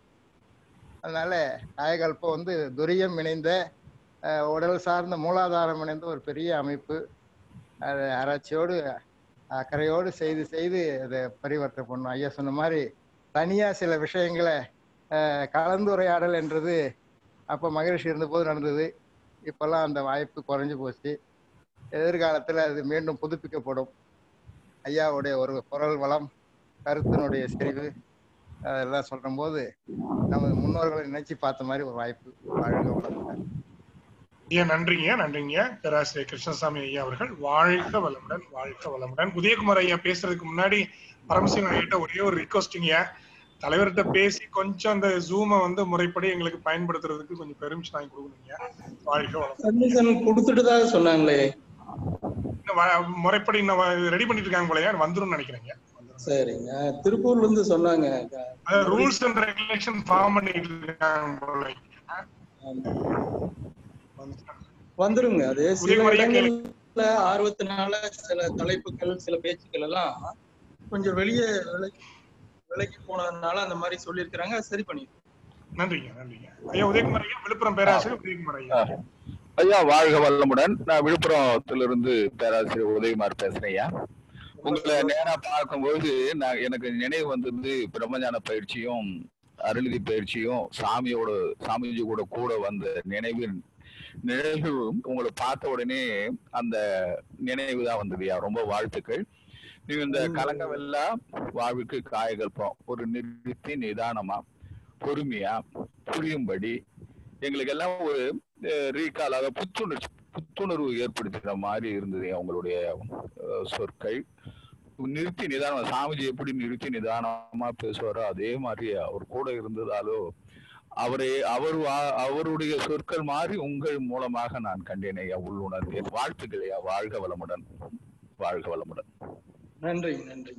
அதனால காயகல்பம் வந்து துரியம் இணைந்த அஹ், உடல் சார்ந்த மூலாதாரம் இணைந்த ஒரு பெரிய அமைப்பு அது ஆராய்ச்சியோடு அக்கறையோடு செய்து செய்து அதை பரிவர்த்தனை பண்ணும் ஐயா சொன்ன மாதிரி தனியா சில விஷயங்களை அஹ், கலந்துரையாடல் என்றது அப்போ மகிழ்ச்சி இருந்தபோது நடந்தது இப்பெல்லாம் அந்த வாய்ப்பு குறைஞ்சு போச்சு எதிர்காலத்தில் அது மீண்டும் புதுப்பிக்கப்படும் ஐயாவுடைய ஒரு குரல் வளம் கருத்தினுடைய செறிவு அதெல்லாம் சொல்லும் போது நமது முன்னோர்களை நினைச்சு பார்த்த மாதிரி ஒரு வாய்ப்பு வாழ்க வளமுடன் ஐயா நன்றிங்க நன்றிங்க பேராசிரியர் கிருஷ்ணசாமி ஐயா அவர்கள் வாழ்க வளமுடன் வாழ்க வளமுடன் உதயகுமார் ஐயா பேசுறதுக்கு முன்னாடி பரமசிவன் ஐயா ஒரே ஒரு ரிக்வஸ்டிங்க தலைவர்கிட்ட பேசி கொஞ்சம் அந்த ஜூமை வந்து முறைப்படி எங்களுக்கு பயன்படுத்துறதுக்கு கொஞ்சம் பெருமிஷன் வாங்கி கொடுக்கணுங்க வாழ்க வளம் பர்மிஷன் கொடுத்துட்டு தான் சொன்னாங்களே இன்னும் வ- முறைப்படி இன்னும் ரெடி பண்ணிட்டு இருக்காங்க போலயா வந்துரும் நினைக்கிறேங்க சரிங்க திருப்பூர்ல இருந்து சொன்னாங்க ரூல்ஸ் அண்ட் ரெகுலேஷன் ஃபார்ம் பண்ணிட்டு இருக்காங்க போல வந்துருங்க அது சில உதயகுமாரியா கேளு. இடங்கள்ல ஆர்வத்தினால சில தலைப்புகள் சில பேச்சுக்கள் எல்லாம் கொஞ்சம் வெளியே விலகி விலகி போனதுனால அந்த மாதிரி சொல்லியிருக்கிறாங்க அதை சரி பண்ணி நன்றிங்க நன்றிங்க ஐயா உதயகுமார் ஐயா விழுப்புரம் பேராசிரியர் உதயகுமார் ஐயா ஐயா வாழ்க வளமுடன் நான் விழுப்புரத்திலிருந்து பேராசிரியர் உதயகுமார் பேசுறேன் ஐயா உங்களை நேரா பார்க்கும்போது நான் எனக்கு நினைவு வந்தது பிரம்மஞான பயிற்சியும் அருள்நிதி பயிற்சியும் சாமியோட சாமிஜி கூட கூட வந்த நினைவு நினைவு உங்களை பார்த்த உடனே அந்த நினைவு தான் வந்தது ஐயா ரொம்ப வாழ்த்துக்கள் நீங்க இந்த கலங்கமெல்லாம் வாழ்வுக்கு காயகல்பம் ஒரு நிறுத்தி நிதானமா பொறுமையா புரியும்படி எங்களுக்கு எல்லாம் ஒரு ரீகால் அதாவது புத்துணர்ச்சி புத்துணர்வு ஏற்படுத்துகிற மாதிரி இருந்தது அவங்களுடைய அஹ், சொற்கள் நிறுத்தி நிதானம் சாமிஜி எப்படி நிறுத்தி நிதானமா பேசுவாரோ அதே மாதிரி அவர் கூட இருந்ததாலோ அவரை அவர் வா- அவருடைய சொற்கள் மாதிரி உங்கள் மூலமாக நான் கண்டேன் ஐயா உள்ளுணர்ந்தேன் வாழ்த்துக்கள் ஐயா வாழ்க வளமுடன் வாழ்க வளமுடன் நன்றி நன்றி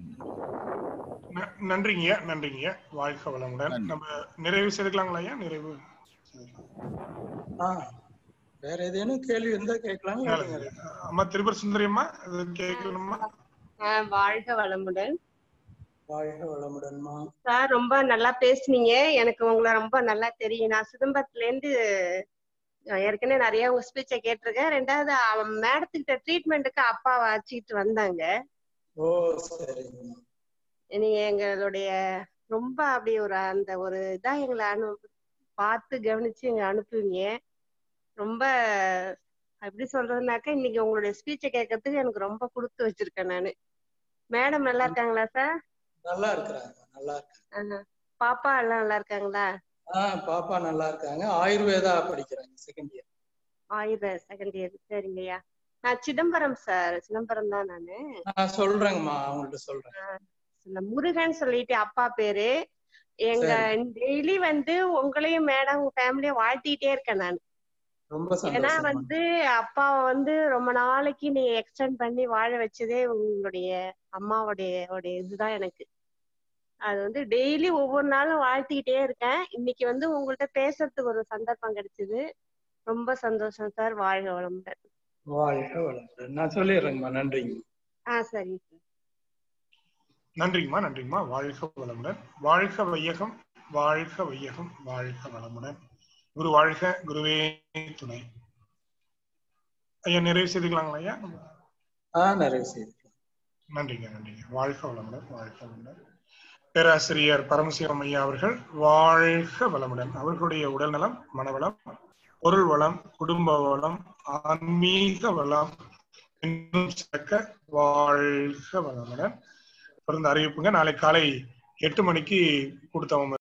ந- நன்றிங்கய்யா நன்றிங்கய்யா வாழ்க வளமுடன் நன்றி. நம்ம நிறைவு செய்துக்கலாங்களா ஐயா நிறைவு செய்துக்கலாம். ஆ வேற ஏதேனும் கேள்வி இருந்தா கேட்கலாம் நல்லது. அம்மா திருப்பர் சுந்தரி அம்மா இது கேட்கணுமா ஆஹ் வாழ்க வளமுடன் வாழ்க வளமுடன்மா சார் ரொம்ப நல்லா பேசுனீங்க எனக்கு உங்களை ரொம்ப நல்லா தெரியும் நான் சிதம்பரத்துல இருந்து அஹ், ஏற்கனவே நிறைய உங்க ஸ்பீச்சை கேட்டிருக்கேன் ரெண்டாவது அவன் மேடத்துக்கிட்ட ட்ரீட்மெண்ட்டுக்கு அப்பா வச்சுக்கிட்டு வந்தாங்க ஓ சரிங்கம்மா நீங்க எங்களுடைய ரொம்ப அப்படி ஒரு அந்த ஒரு இதா எங்களை அனு பார்த்து கவனிச்சு எங்க அனுப்புவீங்க ரொம்ப எப்படி சொல்றதுனாக்கா இன்னைக்கு உங்களுடைய ஸ்பீச்சை கேட்கறதுக்கு எனக்கு ரொம்ப கொடுத்து வச்சிருக்கேன் நானு மேடம் நல்லா இருக்காங்களா சார் நல்லா இருக்கிறாங்க நல்லா இருக்காங்க ஆஹ். பாப்பா எல்லாம் நல்லா இருக்காங்களா ஆ பாப்பா நல்லா இருக்காங்க ஆயுர்வேதா படிக்கிறாங்க செகண்ட் இயர் ஆயுத செகண்ட் இயர் சரிங்கய்யா நான் சிதம்பரம் சார் சிதம்பரம் தான் நானு நான் சொல்றேங்கம்மா அவங்கள்ட்ட சொல்றேன் இந்த முருகன் சொல்லிட்டு அப்பா பேரு எங்க டெய்லி வந்து உங்களையும் மேடம் உங்க ஃபேமிலியும் வாழ்த்திட்டே இருக்கேன் நான் ரொம்ப ஏன்னா சந்தோஷம் வந்து அப்பாவை வந்து ரொம்ப நாளைக்கு நீங்க எக்ஸ்டெண்ட் பண்ணி வாழ வச்சதே உங்களுடைய அம்மாவுடைய உடைய இதுதான் எனக்கு அது வந்து டெய்லி ஒவ்வொரு நாளும் வாழ்த்திக்கிட்டே இருக்கேன் இன்னைக்கு வந்து உங்கள்ட்ட பேசுறதுக்கு ஒரு சந்தர்ப்பம் கிடைச்சது ரொம்ப சந்தோஷம் சார் வாழ்க வளமுடன் வாழ்க வளமுடன் நான் சொல்லிடுறேங்கம்மா நன்றிங்க ஆ சரி சார் நன்றிங்கம்மா நன்றிங்கம்மா வாழ்க வளமுடன் வாழ்க வையகம் வாழ்க வையகம் வாழ்க வளமுடன் குரு வாழ்க குருவே துணை ஐயா நிறைவு செய்துக்கலாங்களா ஐயா ஆ நிறைவு செய்து நன்றிங்க நன்றிங்க வாழ்க வளமுடன் வாழ்க வளமுடன் பேராசிரியர் பரமசிவம் ஐயா அவர்கள் வாழ்க வளமுடன் அவர்களுடைய உடல்நலம் மனவளம் பொருள் வளம் குடும்ப வளம் ஆன்மீக வளம் இன்னும் சிறக்க வாழ்க வளமுடன் தொடர்ந்து அறிவிப்புங்க நாளை காலை எட்டு மணிக்கு கொடுத்தவங்க